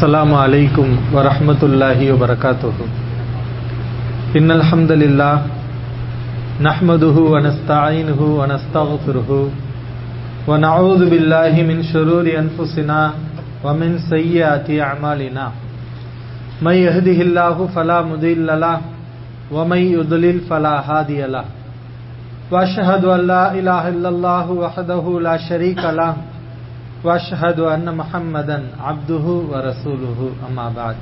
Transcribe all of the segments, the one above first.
السلام عليكم ورحمة الله وبركاته إن الحمد لله نحمده ونستعينه ونستغفره ونعوذ بالله من شرور أنفسنا ومن سيئات أعمالنا من يهده الله فلا مضل له ومن يضلل فلا هادي له واشهد ان لا اله الا الله وحده لا شريك له واشهد ان محمدا عبده ورسوله اما بعد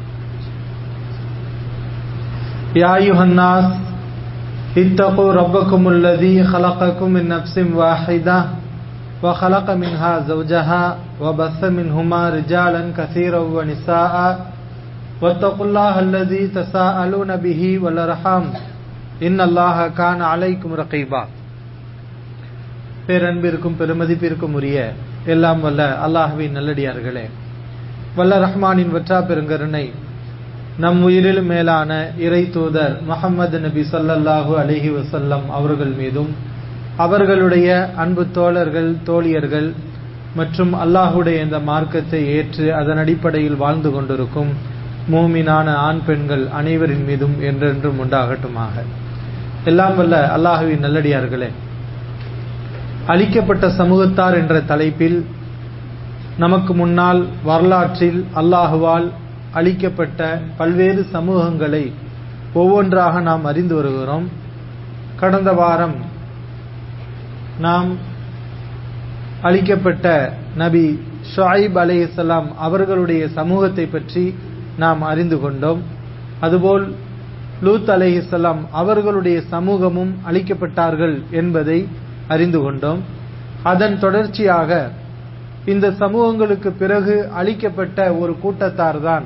يا ايها الناس اتقوا ربكم الذي خلقكم من نفس واحده وخلق منها زوجها وبث منهما رجالا كثيرا ونساء واتقوا الله الذي تساءلون به والارحام இன் அல்லாஹ கான் அலைக்கும் ரகைபா பேரன்பிற்கும் பெருமதிப்பிற்கும் உரிய எல்லாம் வல்ல அல்லாஹுவின் நல்லடியார்களே வல்ல ரஹ்மானின் வற்றா பெருங்கருணை நம் உயிரிலும் மேலான இறை தூதர் முகமது நபி சொல்லல்லாஹு அலஹி வசல்லம் அவர்கள் மீதும் அவர்களுடைய அன்பு தோழர்கள் தோழியர்கள் மற்றும் அல்லாஹுடைய இந்த மார்க்கத்தை ஏற்று அதன் அடிப்படையில் வாழ்ந்து கொண்டிருக்கும் மூமினான ஆண் பெண்கள் அனைவரின் மீதும் என்றென்றும் உண்டாகட்டுமாக எல்லாம் வல்ல அல்லாஹுவின் நல்லடியார்களே அழிக்கப்பட்ட சமூகத்தார் என்ற தலைப்பில் நமக்கு முன்னால் வரலாற்றில் அல்லாஹுவால் அழிக்கப்பட்ட பல்வேறு சமூகங்களை ஒவ்வொன்றாக நாம் அறிந்து வருகிறோம் கடந்த வாரம் நாம் அழிக்கப்பட்ட நபி ஷாயிப் அலே இஸ்லாம் அவர்களுடைய சமூகத்தை பற்றி நாம் அறிந்து கொண்டோம் அதுபோல் லூத் அலே இஸ்லாம் அவர்களுடைய சமூகமும் அழிக்கப்பட்டார்கள் என்பதை அறிந்து கொண்டோம் அதன் தொடர்ச்சியாக இந்த சமூகங்களுக்கு பிறகு அழிக்கப்பட்ட ஒரு கூட்டத்தார் தான்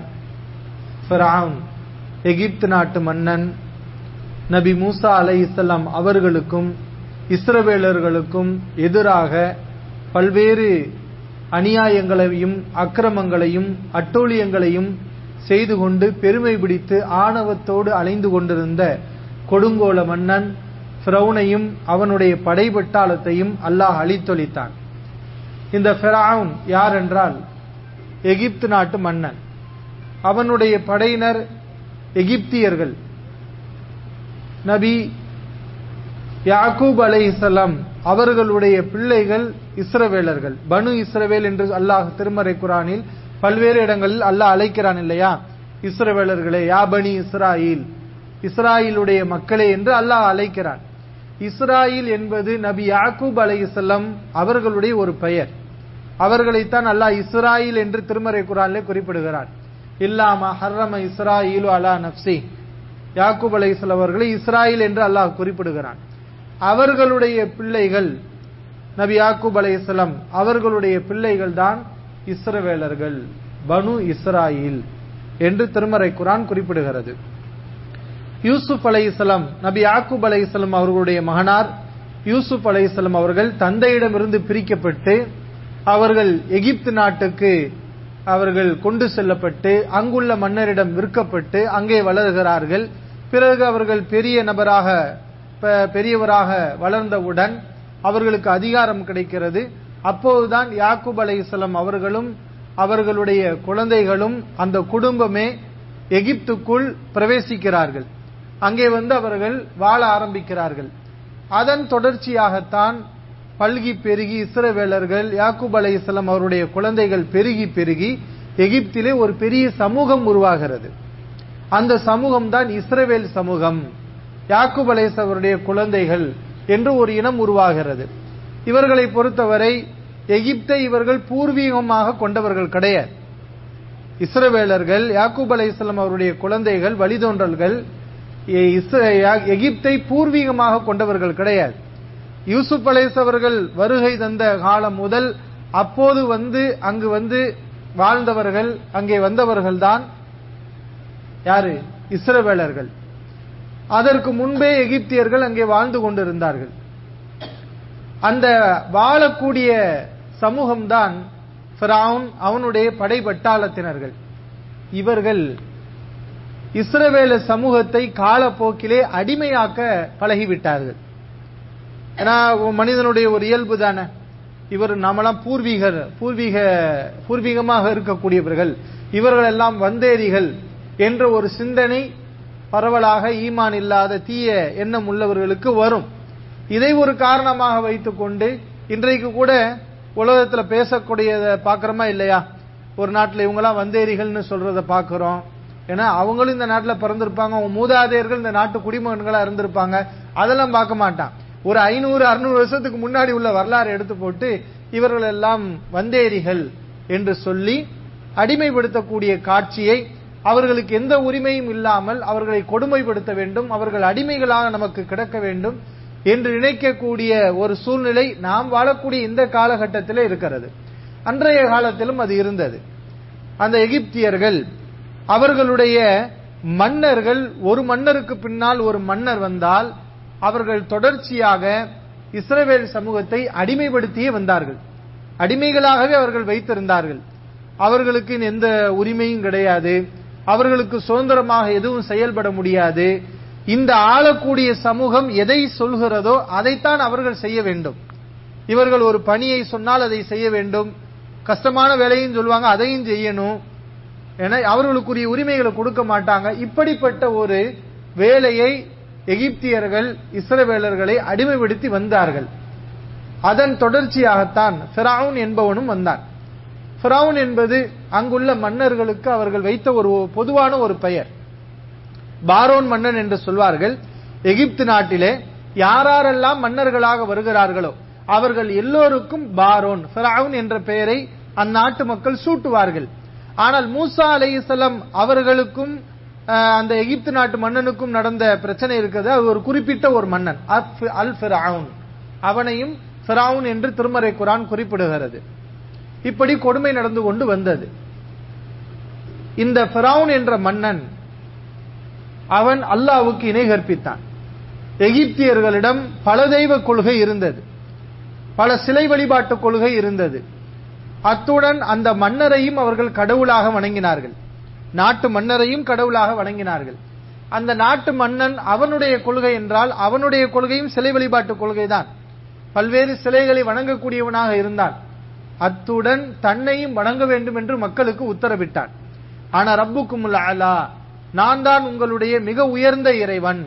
எகிப்து நாட்டு மன்னன் நபி மூசா அலை இஸ்லாம் அவர்களுக்கும் இஸ்ரவேலர்களுக்கும் எதிராக பல்வேறு அநியாயங்களையும் அக்கிரமங்களையும் அட்டூழியங்களையும் செய்து கொண்டு பெருமை பிடித்து ஆணவத்தோடு அலைந்து கொண்டிருந்த கொடுங்கோல மன்னன் ஃபிரௌனையும் அவனுடைய படைபட்டாளத்தையும் அல்லாஹ் அழித்தொழித்தான் இந்த ஃபிரவுன் யார் என்றால் எகிப்து நாட்டு மன்னன் அவனுடைய படையினர் எகிப்தியர்கள் நபி யாக்கூப் அலை இஸ்லாம் அவர்களுடைய பிள்ளைகள் இஸ்ரவேலர்கள் பனு இஸ்ரவேல் என்று அல்லாஹ் திருமறை குரானில் பல்வேறு இடங்களில் அல்லாஹ் அழைக்கிறான் இல்லையா இஸ்ரவேலர்களே யாபனி இஸ்ராயில் இஸ்ராயிலுடைய மக்களே என்று அல்லாஹ் அழைக்கிறான் இஸ்ராயில் என்பது நபி யாக்கூப் அலை இஸ்லாம் அவர்களுடைய ஒரு பெயர் அவர்களைத்தான் அல்லாஹ் இஸ்ராயில் என்று திருமறை குரானிலே குறிப்பிடுகிறான் இல்லாம ஹர்ரம இஸ்ராயிலு அலா நப்சி யாக்கூப் அலை இஸ்லாம் அவர்களை இஸ்ராயில் என்று அல்லாஹ் குறிப்பிடுகிறான் அவர்களுடைய பிள்ளைகள் நபி யாக்கூப் அலை இஸ்லாம் அவர்களுடைய பிள்ளைகள் தான் இஸ்ரவேலர்கள் பனு இஸ்ராயில் என்று திருமறை குரான் குறிப்பிடுகிறது யூசுப் அலை இஸ்லாம் நபி யாக்கூப் அலை இஸ்லாம் அவர்களுடைய மகனார் யூசுப் அலை இஸ்லாம் அவர்கள் தந்தையிடமிருந்து பிரிக்கப்பட்டு அவர்கள் எகிப்து நாட்டுக்கு அவர்கள் கொண்டு செல்லப்பட்டு அங்குள்ள மன்னரிடம் விற்கப்பட்டு அங்கே வளர்கிறார்கள் பிறகு அவர்கள் பெரிய நபராக பெரியவராக வளர்ந்தவுடன் அவர்களுக்கு அதிகாரம் கிடைக்கிறது அப்போதுதான் யாக்கூப் அலை இஸ்லாம் அவர்களும் அவர்களுடைய குழந்தைகளும் அந்த குடும்பமே எகிப்துக்குள் பிரவேசிக்கிறார்கள் அங்கே வந்து அவர்கள் வாழ ஆரம்பிக்கிறார்கள் அதன் தொடர்ச்சியாகத்தான் பல்கி பெருகி இஸ்ரவேலர்கள் யாக்கூப் அலை இஸ்லாம் அவருடைய குழந்தைகள் பெருகி பெருகி எகிப்திலே ஒரு பெரிய சமூகம் உருவாகிறது அந்த சமூகம் தான் இஸ்ரவேல் சமூகம் யாக்கூப் அலேஸ் அவருடைய குழந்தைகள் என்று ஒரு இனம் உருவாகிறது இவர்களை பொறுத்தவரை எகிப்தை இவர்கள் பூர்வீகமாக கொண்டவர்கள் கிடையாது இஸ்ரவேலர்கள் யாக்கூப் அலை இஸ்லாம் அவருடைய குழந்தைகள் வழிதோன்றல்கள் எகிப்தை பூர்வீகமாக கொண்டவர்கள் கிடையாது யூசுப் அலேஸ் அவர்கள் வருகை தந்த காலம் முதல் அப்போது வந்து அங்கு வந்து வாழ்ந்தவர்கள் அங்கே வந்தவர்கள் தான் யாரு இஸ்ரவேலர்கள் அதற்கு முன்பே எகிப்தியர்கள் அங்கே வாழ்ந்து கொண்டிருந்தார்கள் அந்த வாழக்கூடிய சமூகம்தான் ஃபிரவுன் அவனுடைய படை பட்டாளத்தினர்கள் இவர்கள் இஸ்ரவேல சமூகத்தை காலப்போக்கிலே அடிமையாக்க பழகிவிட்டார்கள் ஏன்னா மனிதனுடைய ஒரு இயல்பு தானே இவர் நாமெல்லாம் பூர்வீகர் பூர்வீக பூர்வீகமாக இருக்கக்கூடியவர்கள் இவர்கள் எல்லாம் வந்தேரிகள் என்ற ஒரு சிந்தனை பரவலாக ஈமான் இல்லாத தீய எண்ணம் உள்ளவர்களுக்கு வரும் இதை ஒரு காரணமாக வைத்துக்கொண்டு இன்றைக்கு கூட உலகத்துல பேசக்கூடியதை பார்க்கறோமா இல்லையா ஒரு நாட்டில் இவங்கெல்லாம் வந்தேரிகள்னு சொல்றத பார்க்கிறோம் ஏன்னா அவங்களும் இந்த நாட்டில் பிறந்திருப்பாங்க அவங்க மூதாதையர்கள் இந்த நாட்டு குடிமகன்களா இருந்திருப்பாங்க அதெல்லாம் பார்க்க மாட்டான் ஒரு ஐநூறு அறுநூறு வருஷத்துக்கு முன்னாடி உள்ள வரலாறு எடுத்து போட்டு இவர்கள் எல்லாம் வந்தேரிகள் என்று சொல்லி அடிமைப்படுத்தக்கூடிய காட்சியை அவர்களுக்கு எந்த உரிமையும் இல்லாமல் அவர்களை கொடுமைப்படுத்த வேண்டும் அவர்கள் அடிமைகளாக நமக்கு கிடக்க வேண்டும் என்று நினைக்கக்கூடிய ஒரு சூழ்நிலை நாம் வாழக்கூடிய இந்த காலகட்டத்தில் இருக்கிறது அன்றைய காலத்திலும் அது இருந்தது அந்த எகிப்தியர்கள் அவர்களுடைய மன்னர்கள் ஒரு மன்னருக்கு பின்னால் ஒரு மன்னர் வந்தால் அவர்கள் தொடர்ச்சியாக இஸ்ரவேல் சமூகத்தை அடிமைப்படுத்தியே வந்தார்கள் அடிமைகளாகவே அவர்கள் வைத்திருந்தார்கள் அவர்களுக்கு எந்த உரிமையும் கிடையாது அவர்களுக்கு சுதந்திரமாக எதுவும் செயல்பட முடியாது இந்த ஆளக்கூடிய சமூகம் எதை சொல்கிறதோ அதைத்தான் அவர்கள் செய்ய வேண்டும் இவர்கள் ஒரு பணியை சொன்னால் அதை செய்ய வேண்டும் கஷ்டமான வேலையும் சொல்லுவாங்க அதையும் செய்யணும் என அவர்களுக்குரிய உரிமைகளை கொடுக்க மாட்டாங்க இப்படிப்பட்ட ஒரு வேலையை எகிப்தியர்கள் இஸ்ரவேலர்களை அடிமைப்படுத்தி வந்தார்கள் அதன் தொடர்ச்சியாகத்தான் ஃபிரவுன் என்பவனும் வந்தான் ஃபிரவுன் என்பது அங்குள்ள மன்னர்களுக்கு அவர்கள் வைத்த ஒரு பொதுவான ஒரு பெயர் பாரோன் மன்னன் என்று சொல்வார்கள் எகிப்து நாட்டிலே யாரெல்லாம் மன்னர்களாக வருகிறார்களோ அவர்கள் எல்லோருக்கும் பாரோன் ஃபிரவுன் என்ற பெயரை அந்நாட்டு மக்கள் சூட்டுவார்கள் ஆனால் மூசா அலைஹிஸ்ஸலாம் அவர்களுக்கும் அஹ், அந்த எகிப்து நாட்டு மன்னனுக்கும் நடந்த பிரச்சனை இருக்கிறது அது ஒரு குறிப்பிட்ட ஒரு மன்னன் அஃப்- அல் ஃபிரவுன் அவனையும் ஃபிரவுன் என்று திருமறை குரான் குறிப்பிடுகிறது இப்படி கொடுமை நடந்து கொண்டு வந்தது இந்த ஃபிரவுன் என்ற மன்னன் அவன் அல்லாஹ்வுக்கு இணை கற்பித்தான் எகிப்தியர்களிடம் பல தெய்வ கொள்கை இருந்தது பல சிலை வழிபாட்டு கொள்கை இருந்தது அத்துடன் அந்த மன்னரையும் அவர்கள் கடவுளாக வணங்கினார்கள் நாட்டு மன்னரையும் கடவுளாக வணங்கினார்கள் அந்த நாட்டு மன்னன் அவனுடைய கொள்கை என்றால் அவனுடைய கொள்கையும் சிலை வழிபாட்டு கொள்கைதான் பல்வேறு சிலைகளை வணங்கக்கூடியவனாக இருந்தான் அத்துடன் தன்னையும் வணங்க வேண்டும் என்று மக்களுக்கு உத்தரவிட்டான் ஆனா ரப்புக்குமுல் அலா நான் தான் உங்களுடைய மிக உயர்ந்த இறைவன்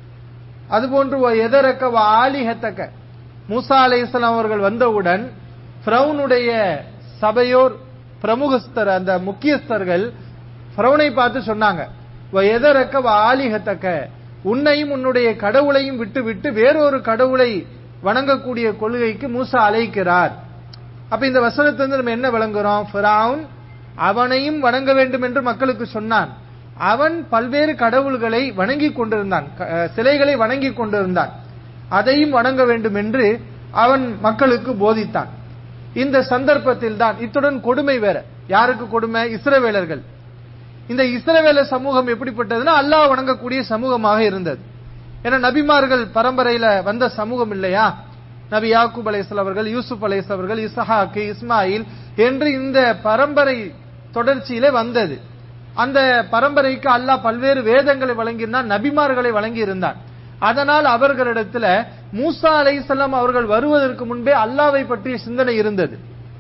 அதுபோன்று எதரக்க ஆலிஹத்தக்க மூசா அலைஹிஸ்ஸலாம் அவர்கள் வந்தவுடன் ஃபிரௌனுடைய சபையோர் பிரமுகஸ்தர் அந்த முக்கியஸ்தர்கள் ஃபிரௌனை பார்த்து சொன்னாங்க எதரக்க ஆலிஹத்தக்க உன்னையும் உன்னுடைய கடவுளையும் விட்டு விட்டு வேறொரு கடவுளை வணங்கக்கூடிய கொள்கைக்கு மூசா அழைக்கிறார் அப்ப இந்த வசனத்திலிருந்து நம்ம என்ன விளங்குறோம் ஃபிரௌன் அவனையும் வணங்க வேண்டும் என்று மக்களுக்கு சொன்னான் அவன் பல்வேறு கடவுள்களை வணங்கி கொண்டிருந்தான் க- அஹ் சிலைகளை வணங்கி கொண்டிருந்தான் அதையும் வணங்க வேண்டும் என்று அவன் மக்களுக்கு போதித்தான் இந்த சந்தர்ப்பத்தில் தான் இத்துடன் கொடுமை வேற யாருக்கு கொடுமை இஸ்ரவேலர்கள் இந்த இஸ்ரவேல சமூகம் எப்படிப்பட்டதுன்னா அல்லாஹ் வணங்கக்கூடிய சமூகமாக இருந்தது ஏன்னா நபிமார்கள் பரம்பரையில வந்த சமூகம் இல்லையா நபி யாக்கூப் அலைஹிஸ்ஸலாம் அவர்கள் யூசுப் அலைஹிஸ்ஸலாம் அவர்கள் இஸ்ஹாக்கு இஸ்மாயில் என்று இந்த பரம்பரை தொடர்ச்சியிலே வந்தது அந்த பரம்பரைக்கு அல்லாஹ் பல்வேறு வேதங்களை வழங்கியிருந்தான் நபிமார்களை வழங்கி இருந்தான் அதனால் அவர்களிடத்துல மூசா அலைஹிஸ்ஸலாம் அவர்கள் வருவதற்கு முன்பே அல்லாவை பற்றிய சிந்தனை இருந்தது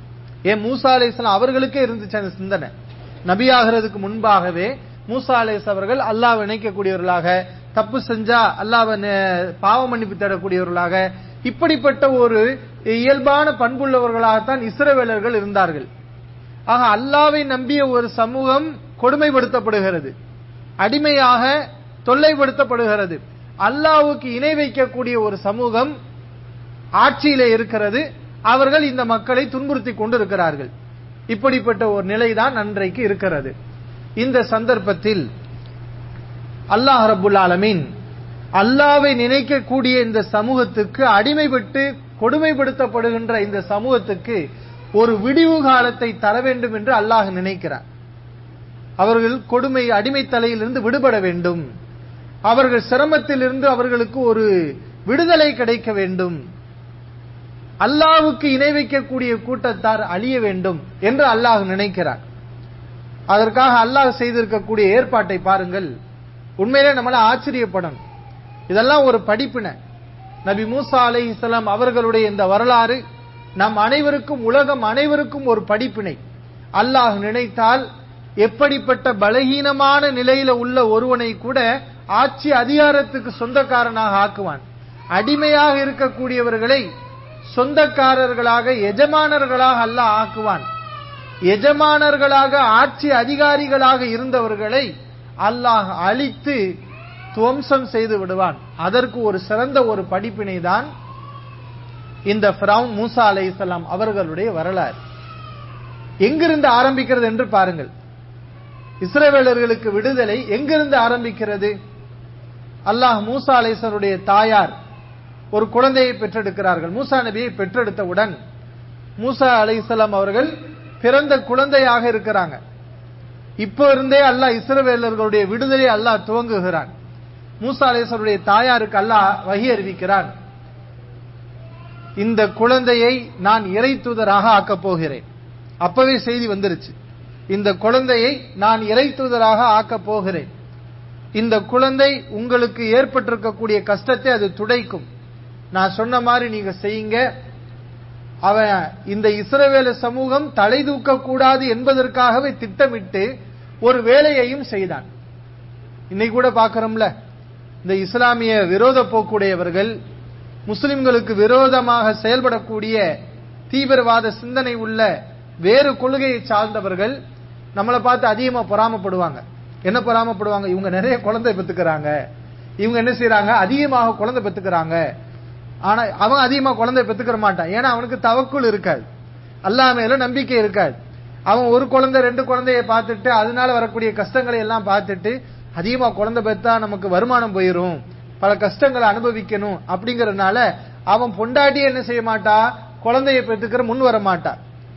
ஏன் மூசா அலைஹிஸ்ஸலாம் அவர்களுக்கே இருந்துச்சு அந்த சிந்தனை நபியாகிறதுக்கு முன்பாகவே மூசா அலைஹிஸ் அவர்கள் அல்லாஹ் இணைக்கக்கூடியவர்களாக தப்பு செஞ்சா அல்லாஹ் பாவ மன்னிப்பு தேடக்கூடியவர்களாக இப்படிப்பட்ட ஒரு இயல்பான பண்புள்ளவர்களாகத்தான் இஸ்ரவேலர்கள் இருந்தார்கள் ஆக அல்லாவை நம்பிய ஒரு சமூகம் கொடுமைப்படுத்தப்படுகிறது அடிமையாக தொல்லைப்படுத்தப்படுகிறது அல்லாஹ்வுக்கு இணை வைக்கக்கூடிய ஒரு சமூகம் ஆட்சியிலே இருக்கிறது அவர்கள் இந்த மக்களை துன்புறுத்தி கொண்டிருக்கிறார்கள் இப்படிப்பட்ட ஒரு நிலைதான் அன்றைக்கு இருக்கிறது இந்த சந்தர்ப்பத்தில் அல்லாஹ் ரப்புல் ஆலமீன் அல்லாவை நினைக்கக்கூடிய இந்த சமூகத்துக்கு அடிமைப்பட்டு கொடுமைப்படுத்தப்படுகின்ற இந்த சமூகத்துக்கு ஒரு விடிவு காலத்தை தர வேண்டும் என்று அல்லாஹ் நினைக்கிறார் அவர்கள் கொடுமை அடிமை தலையிலிருந்து விடுபட வேண்டும் அவர்கள் சிரமத்திலிருந்து அவர்களுக்கு ஒரு விடுதலை கிடைக்க வேண்டும் அல்லாஹ்வுக்கு இணை வைக்கக்கூடிய கூட்டத்தார் அழிய வேண்டும் என்று அல்லாஹ் நினைக்கிறார் அதற்காக அல்லாஹ் செய்திருக்கக்கூடிய ஏற்பாட்டை பாருங்கள் உண்மையிலே நம்மள ஆச்சரியப்படணும் இதெல்லாம் ஒரு படிப்பினை நபி மூசா அலைஹிஸ்ஸலாம் அவர்களுடைய இந்த வரலாறு நம் அனைவருக்கும் உலகம் அனைவருக்கும் ஒரு படிப்பினை அல்லாஹ் நினைத்தால் எப்படிப்பட்ட பலகீனமான நிலையில உள்ள ஒருவனை கூட ஆட்சி அதிகாரத்துக்கு சொந்தக்காரனாக ஆக்குவான் அடிமையாக இருக்கக்கூடியவர்களை சொந்தக்காரர்களாக எஜமானர்களாக அல்லாஹ் ஆக்குவான் எஜமானர்களாக ஆட்சி அதிகாரிகளாக இருந்தவர்களை அல்லாஹ் அழித்து துவம்சம் செய்து விடுவான் அதற்கு ஒரு சிறந்த ஒரு படிப்பினை தான் இந்த ஃபிரௌன் மூசா அலைஹிஸ்ஸலாம் அவர்களுடைய வரலாறு எங்கிருந்து ஆரம்பிக்கிறது என்று பாருங்கள் இஸ்ரவேலர்களுக்கு விடுதலை எங்கிருந்து ஆரம்பிக்கிறது அல்லாஹ் மூசா அலைஹிஸ்ஸலாமுடைய தாயார் ஒரு குழந்தையை பெற்றெடுக்கிறார்கள் மூசா நபியை பெற்றெடுத்தவுடன் மூசா அலைஹிஸ்ஸலாம் அவர்கள் பிறந்த குழந்தையாக இருக்கிறாங்க இப்போ இருந்தே அல்லாஹ் இஸ்ரவேலர்களுடைய விடுதலை அல்லாஹ் துவங்குகிறான் மூசா அலைஹிஸ்ஸலாமுடைய தாயாருக்கு அல்லாஹ் வகி அறிவிக்கிறான் இந்த குழந்தையை நான் இறை தூதராக ஆக்கப் போகிறேன் அப்பவே செய்தி வந்துருச்சு இந்த குழந்தையை நான் இறை தூதராக ஆக்கப் போகிறேன் இந்த குழந்தை உங்களுக்கு ஏற்பட்டிருக்கக்கூடிய கஷ்டத்தை அது துடைக்கும் நான் சொன்ன மாதிரி நீங்க செய்யுங்க அவன் இந்த இஸ்ரவேல சமூகம் தலை தூக்க கூடாது என்பதற்காகவே திட்டமிட்டு ஒரு வேலையையும் செய்தான் இன்னைக்கு கூட பார்க்கிறோம்ல இந்த இஸ்லாமிய விரோத போக்குடையவர்கள் முஸ்லிம்களுக்கு விரோதமாக செயல்படக்கூடிய தீவிரவாத சிந்தனை உள்ள வேறு கொள்கையை சார்ந்தவர்கள் நம்மளை பார்த்து அதிகமா பொறாமப்படுவாங்க என்ன பொறாமப்படுவாங்க இவங்க நிறைய குழந்தை பெத்துக்கிறாங்க இவங்க என்ன செய்யறாங்க அதிகமாக குழந்தை பெத்துக்கிறாங்க ஆனா அவன் அதிகமா குழந்தை பெத்துக்கிற மாட்டான் ஏன்னா அவனுக்கு தவக்குள் இருக்காது அல்லாஹ் மேல நம்பிக்கை இருக்காது அவன் ஒரு குழந்தை ரெண்டு குழந்தைய பார்த்துட்டு அதனால வரக்கூடிய கஷ்டங்களை எல்லாம் பார்த்துட்டு அதிகமா குழந்தை பெத்தா நமக்கு வருமானம் போயிரும் பல கஷ்டங்களை அனுபவிக்கணும் அப்படிங்கறதுனால அவன் பொண்டாட்டி என்ன செய்ய மாட்டா குழந்தைய பெத்துக்கிற முன் வர மாட்டா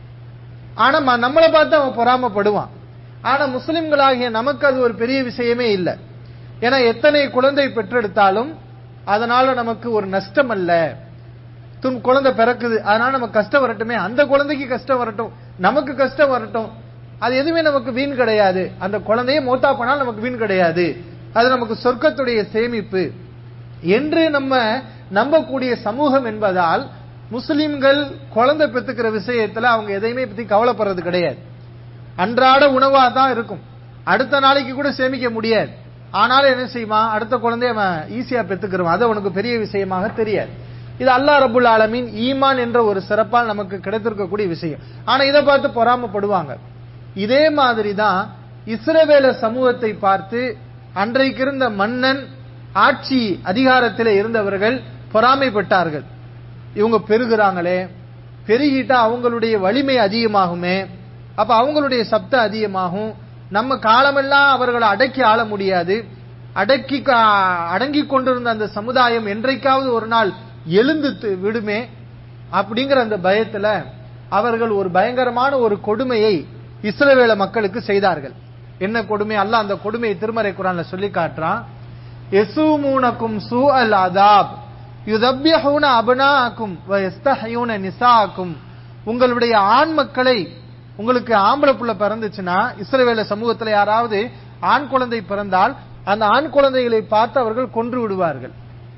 ஆனா ம- நம்மளை பார்த்து அவன் பொறாமப்படுவான் ஆனா முஸ்லிம்களாகிய நமக்கு அது ஒரு பெரிய விஷயமே இல்லை ஏன்னா எத்தனை குழந்தை பெற்றெடுத்தாலும் அதனால நமக்கு ஒரு நஷ்டம் அல்ல துன் குழந்தை பிறக்குது அதனால நமக்கு கஷ்டம் வரட்டுமே அந்த குழந்தைக்கு கஷ்டம் வரட்டும் நமக்கு கஷ்டம் வரட்டும் அது எதுவுமே நமக்கு வீண் கிடையாது அந்த குழந்தைய மூத்தா போனால் நமக்கு வீண் கிடையாது அது நமக்கு சொர்க்கத்துடைய சேமிப்பு என்று நம்ம நம்பக்கூடிய சமூகம் என்பதால் முஸ்லிம்கள் குழந்தை பெத்துக்கிற விஷயத்துல அவங்க எதையுமே பத்தி கவலைப்படுறது கிடையாது அன்றாட உணவா தான் இருக்கும் அடுத்த நாளைக்கு கூட சேமிக்க முடியாது ஆனாலும் என்ன செய்வான் அடுத்த குழந்தைய அவன் ஈஸியா பெத்துக்கிறவான் அது அவனுக்கு பெரிய விஷயமாக தெரியாது இது அல்லாஹ் ரபுல் ஆலமீன் ஈமான் என்ற ஒரு சிறப்பால் நமக்கு கிடைத்திருக்கக்கூடிய விஷயம் ஆனா இதை பார்த்து பொறாமப்படுவாங்க இதே மாதிரி தான் இஸ்ரவேல சமூகத்தை பார்த்து அன்றைக்கு இருந்த மன்னன் ஆட்சி அதிகாரத்தில் இருந்தவர்கள் பொறாமைப்பட்டார்கள் இவங்க பெருகுறாங்களே பெருகிட்டா அவங்களுடைய வலிமை அதிகமாகுமே அப்ப அவங்களுடைய சப்தம் அதிகமாகும் நம்ம காலமெல்லாம் அவர்களை அடக்கி ஆள முடியாது அடக்கி கா- அடங்கி கொண்டிருந்த அந்த சமுதாயம் என்றைக்காவது ஒரு நாள் எழுந்து து- விடுமே அப்படிங்கிற அந்த பயத்துல அவர்கள் ஒரு பயங்கரமான ஒரு கொடுமையை இஸ்ரவேல மக்களுக்கு செய்தார்கள் என்ன கொடுமை அல்லாஹ் அந்த கொடுமையை திருமறை குரான்ல சொல்லி காட்டுறான் எசூமூனக்கும் சூ அல் அதாப் யுதப்யஹூன அபனாக்கும் வ யஸ்தஹயூன நிசாக்கும் உங்களுடைய ஆண் மக்களை உங்களுக்கு ஆம்பளை புள்ள பிறந்துச்சுன்னா இஸ்ரவேல சமூகத்துல யாராவது ஆண் குழந்தை பிறந்தால் அந்த ஆண் குழந்தைகளை பார்த்து அவர்கள் கொன்று விடுவார்கள்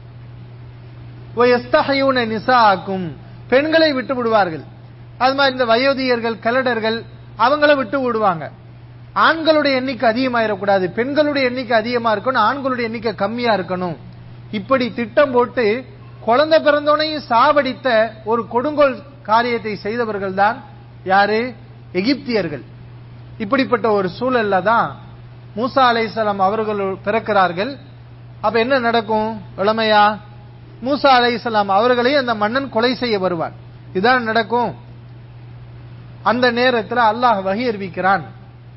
வ யஸ்தஹயூன நிசாக்கும் பெண்களை விட்டு விடுவார்கள் அது மாதிரி இந்த வயோதிகர்கள் கலடர்கள் அவங்கள விட்டு விடுவாங்க ஆண்களுடைய எண்ணிக்கை அதிகமாயிடக்கூடாது பெண்களுடைய எண்ணிக்கை அதிகமா இருக்கணும் ஆண்களுடைய எண்ணிக்கை கம்மியா இருக்கணும் இப்படி திட்டம் போட்டு குழந்தை பிறந்தோனையும் சாவடித்த ஒரு கொடுங்கோல் காரியத்தை செய்தவர்கள் தான் யாரு எகிப்தியர்கள் இப்படிப்பட்ட ஒரு சூழல்ல தான் மூசா அலைஹிஸ்ஸலாம் அவர்கள் பிறக்கிறார்கள் அப்ப என்ன நடக்கும் இளமையா மூசா அலைஹிஸ்ஸலாம் அவர்களையும் அந்த மன்னன் கொலை செய்ய வருவார் இதான் நடக்கும் அந்த நேரத்துல அல்லாஹ் வகி அறிவிக்கிறான்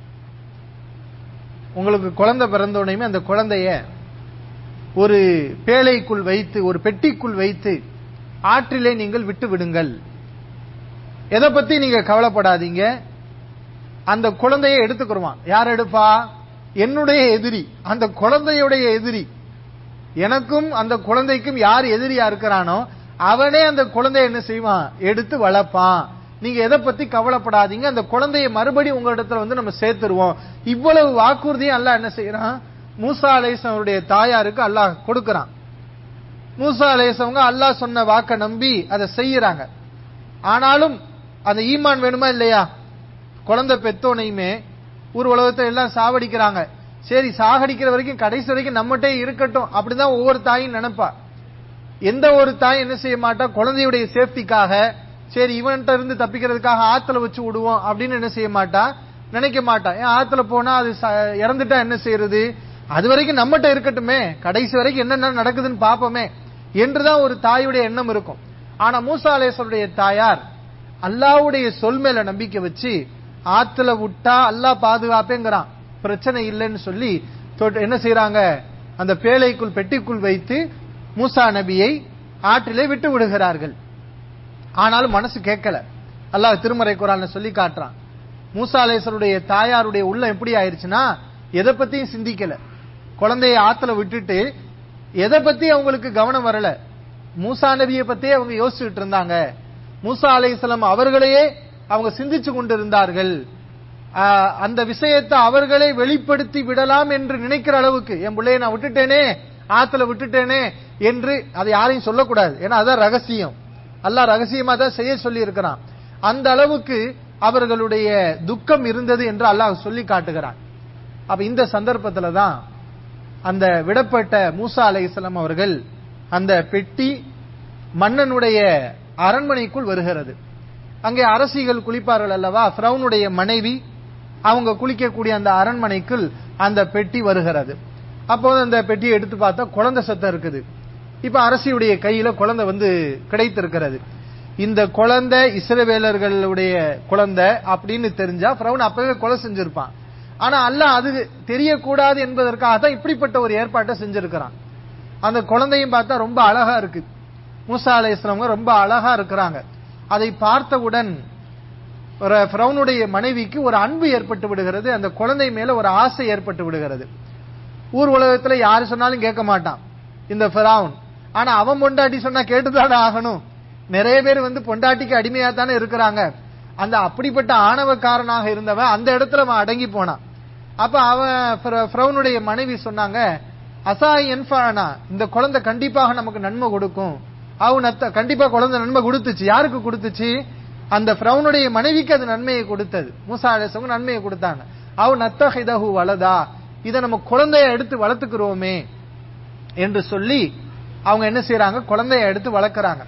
உங்களுக்கு குழந்தை பிறந்தோடனே அந்த குழந்தைய ஒரு பேழைக்குள் வைத்து ஒரு பெட்டிக்குள் வைத்து ஆற்றிலே நீங்கள் விட்டு விடுங்கள் எதை பத்தி நீங்க கவலைப்படாதீங்க அந்த குழந்தையை எடுத்துக்கிடுவான் யார் எடுப்பா என்னுடைய எதிரி அந்த குழந்தையுடைய எதிரி எனக்கும் அந்த குழந்தைக்கும் யார் எதிரியா இருக்கிறானோ அவனே அந்த குழந்தைய என்ன செய்வான் எடுத்து வளர்ப்பான் நீங்க எதை பத்தி கவலைப்படாதீங்க அந்த குழந்தையை மறுபடியும் உங்களிடத்துல வந்து நம்ம சேர்த்துருவோம் இவ்வளவு வாக்குறுதியும் அல்லாஹ் என்ன செய்யறான் மூசா அலேசனுடைய தாயாருக்கு அல்லாஹ் கொடுக்கறான் மூசா அலேசவங்க அல்லாஹ் சொன்ன வாக்க நம்பி அதை செய்யறாங்க ஆனாலும் அந்த ஈமான் வேணுமா இல்லையா குழந்தை பெத்தோனையுமே ஊர் உலகத்தை எல்லாம் சாவடிக்கிறாங்க சரி சாகடிக்கிற வரைக்கும் கடைசி வரைக்கும் நம்மகிட்டே இருக்கட்டும் அப்படிதான் ஒவ்வொரு தாயும் நினைப்பா எந்த ஒரு தாய் என்ன செய்ய மாட்டா குழந்தையுடைய சேஃப்டிக்காக சரி இவன்கிட்ட இருந்து தப்பிக்கிறதுக்காக ஆத்துல வச்சு விடுவோம் அப்படின்னு என்ன செய்ய மாட்டா நினைக்க மாட்டா ஏன் ஆத்துல போனா அது ச- இறந்துட்டா என்ன செய்யறது அது வரைக்கும் நம்மகிட்ட இருக்கட்டுமே கடைசி வரைக்கும் என்னென்ன நடக்குதுன்னு பாப்போமே என்றுதான் ஒரு தாயுடைய எண்ணம் இருக்கும் ஆனா மூசா அலேசருடைய தாயார் அல்லாவுடைய சொல் மேல நம்பிக்கை வச்சு ஆத்துல விட்டா அல்லாஹ் பாதுகாப்பேங்கிறான் பிரச்சனை இல்லைன்னு சொல்லி தொட்டு- என்ன செய்யறாங்க அந்த பேழைக்குள் பெட்டிக்குள் வைத்து மூசா நபியை ஆற்றிலே விட்டு விடுகிறார்கள் ஆனாலும் மனசு கேட்கல அல்லாஹ் திருமறை குரான்ல சொல்லி காட்டுறான் மூசா அலேசருடைய தாயாருடைய உள்ளம் எப்படி ஆயிருச்சுன்னா எதை பத்தியும் சிந்திக்கல குழந்தைய ஆத்துல விட்டுட்டு எதை பத்தி அவங்களுக்கு கவனம் வரல மூசா நபியை பத்தியே அவங்க யோசிச்சுட்டு இருந்தாங்க மூசா அலைஹிஸ்ஸலாம் அவர்களையே அவங்க சிந்திச்சு கொண்டிருந்தார்கள் ஆஹ், அந்த விஷயத்தை அவர்களே வெளிப்படுத்தி விடலாம் என்று நினைக்கிற அளவுக்கு என் பிள்ளைய நான் விட்டுட்டேனே ஆத்துல விட்டுட்டேனே என்று அதை யாரையும் சொல்லக்கூடாது ஏன்னா அதான் ரகசியம் அல்லாஹ் ரகசியமா தான் செய்ய சொல்லி இருக்கிறான் அந்த அளவுக்கு அவர்களுடைய துக்கம் இருந்தது என்று அல்லாஹ் சொல்லி காட்டுகிறான் அப்ப இந்த சந்தர்ப்பத்துல தான் அந்த விடப்பட்ட மூசா அலைஹிஸ்ஸலாம் அவர்கள் அந்த பெட்டி மன்னனுடைய அரண்மனைக்குள் வருகிறது அங்கே அரசிகள் குளிப்பார்கள் அல்லவா ஃபிரௌனுடைய மனைவி அவங்க குளிக்கக்கூடிய அந்த அரண்மனைக்குள் அந்த பெட்டி வருகிறது அப்போது அந்த பெட்டியை எடுத்து பார்த்தா குழந்தை சத்தம் இருக்குது இப்ப அரசியுடைய கையில குழந்தை வந்து கிடைத்திருக்கிறது இந்த குழந்தை இஸ்ரவேலர்களுடைய குழந்தை அப்படின்னு தெரிஞ்சா ஃபிரௌன் அப்பவே கொலை செஞ்சிருப்பான் ஆனா அல்லாஹ் அது தெரியக்கூடாது என்பதற்காக தான் இப்படிப்பட்ட ஒரு ஏற்பாட்டை செஞ்சிருக்கிறான் அந்த குழந்தையும் பார்த்தா ரொம்ப அழகா இருக்கு மூசா அலைஹிஸ்ஸலாமங்க ரொம்ப அழகா இருக்கிறாங்க அதை பார்த்தவுடன் ஒரு ஃபிரௌனுடைய மனைவிக்கு ஒரு அன்பு ஏற்பட்டு விடுகிறது அந்த குழந்தை மேல ஒரு ஆசை ஏற்பட்டு விடுகிறது ஊர் உலகத்துல யாரு சொன்னாலும் கேட்க மாட்டான் இந்த ஃபிரௌன் ஆனா அவன் பொண்டாட்டி சொன்னா கேட்டுதானே ஆகணும் நிறைய பேர் வந்து பொண்டாட்டிக்கு அடிமையா தானே இருக்கிறாங்க அந்த அப்படிப்பட்ட ஆணவக்காரனாக இருந்தவன் அந்த இடத்துல அவன் அடங்கி போனான் அப்ப அவன் ஃபிர- ஃபிரௌனுடைய மனைவி சொன்னாங்க அசா என்ஃபானா இந்த குழந்தை கண்டிப்பாக நமக்கு நன்மை கொடுக்கும் அவன் நத்த கண்டிப்பா குழந்தை நன்மை கொடுத்துச்சு யாருக்கு கொடுத்துச்சு அந்த ஃபிரௌனுடைய மனைவிக்கு அது நன்மையை கொடுத்தது மூசா அலிசவங்க நன்மையை கொடுத்தாங்க அவன் நத்தஹிதஹு வலதா இதை நம்ம குழந்தைய எடுத்து வளர்த்துக்கிறோமே என்று சொல்லி அவங்க என்ன செய்யறாங்க குழந்தைய எடுத்து வளர்க்கறாங்க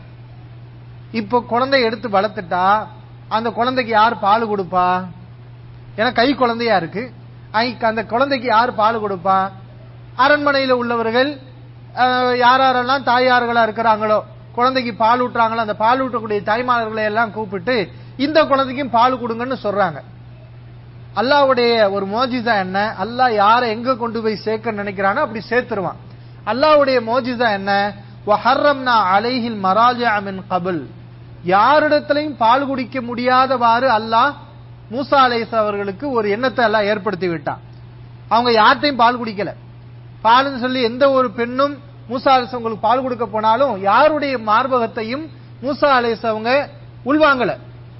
இப்போ குழந்தைய எடுத்து வளர்த்துட்டா அந்த குழந்தைக்கு யார் பால் கொடுப்பா ஏன்னா கை குழந்தையா இருக்கு ஐ- அந்த குழந்தைக்கு யார் பால் கொடுப்பா அரண்மனையில உள்ளவர்கள் அஹ், யார் யாரெல்லாம் தாயார்களா இருக்கிறாங்களோ குழந்தைக்கு பால் ஊட்டுறாங்களோ அந்த பால் ஊட்டக்கூடிய தாய்மார்களை எல்லாம் கூப்பிட்டு இந்த குழந்தைக்கும் பால் கொடுங்கன்னு சொல்றாங்க அல்லாஹ்வுடைய ஒரு மோஜிசா என்ன அல்லாஹ் யாரை எங்க கொண்டு போய் சேர்க்க நினைக்கிறானோ அப்படி சேர்த்துருவான் அல்லாஹ்வுடைய மோஜிசா என்ன வஹர்ரம்னா அலைஹில் மராஜா மின் கபுல் யாரிடத்திலையும் பால் குடிக்க முடியாதவாறு அல்லாஹ் மூசா அலைஸ் அவர்களுக்கு ஒரு எண்ணத்தை எல்லாம் ஏற்படுத்தி விட்டான் அவங்க யார்ட்டையும் பால் குடிக்கல பால்னு சொல்லி எந்த ஒரு பெண்ணும் மூசா அலைஸ் அவங்களுக்கு பால் கொடுக்க போனாலும் யாருடைய மார்பகத்தையும் மூசா அலைஸ் அவங்க உள்வாங்கல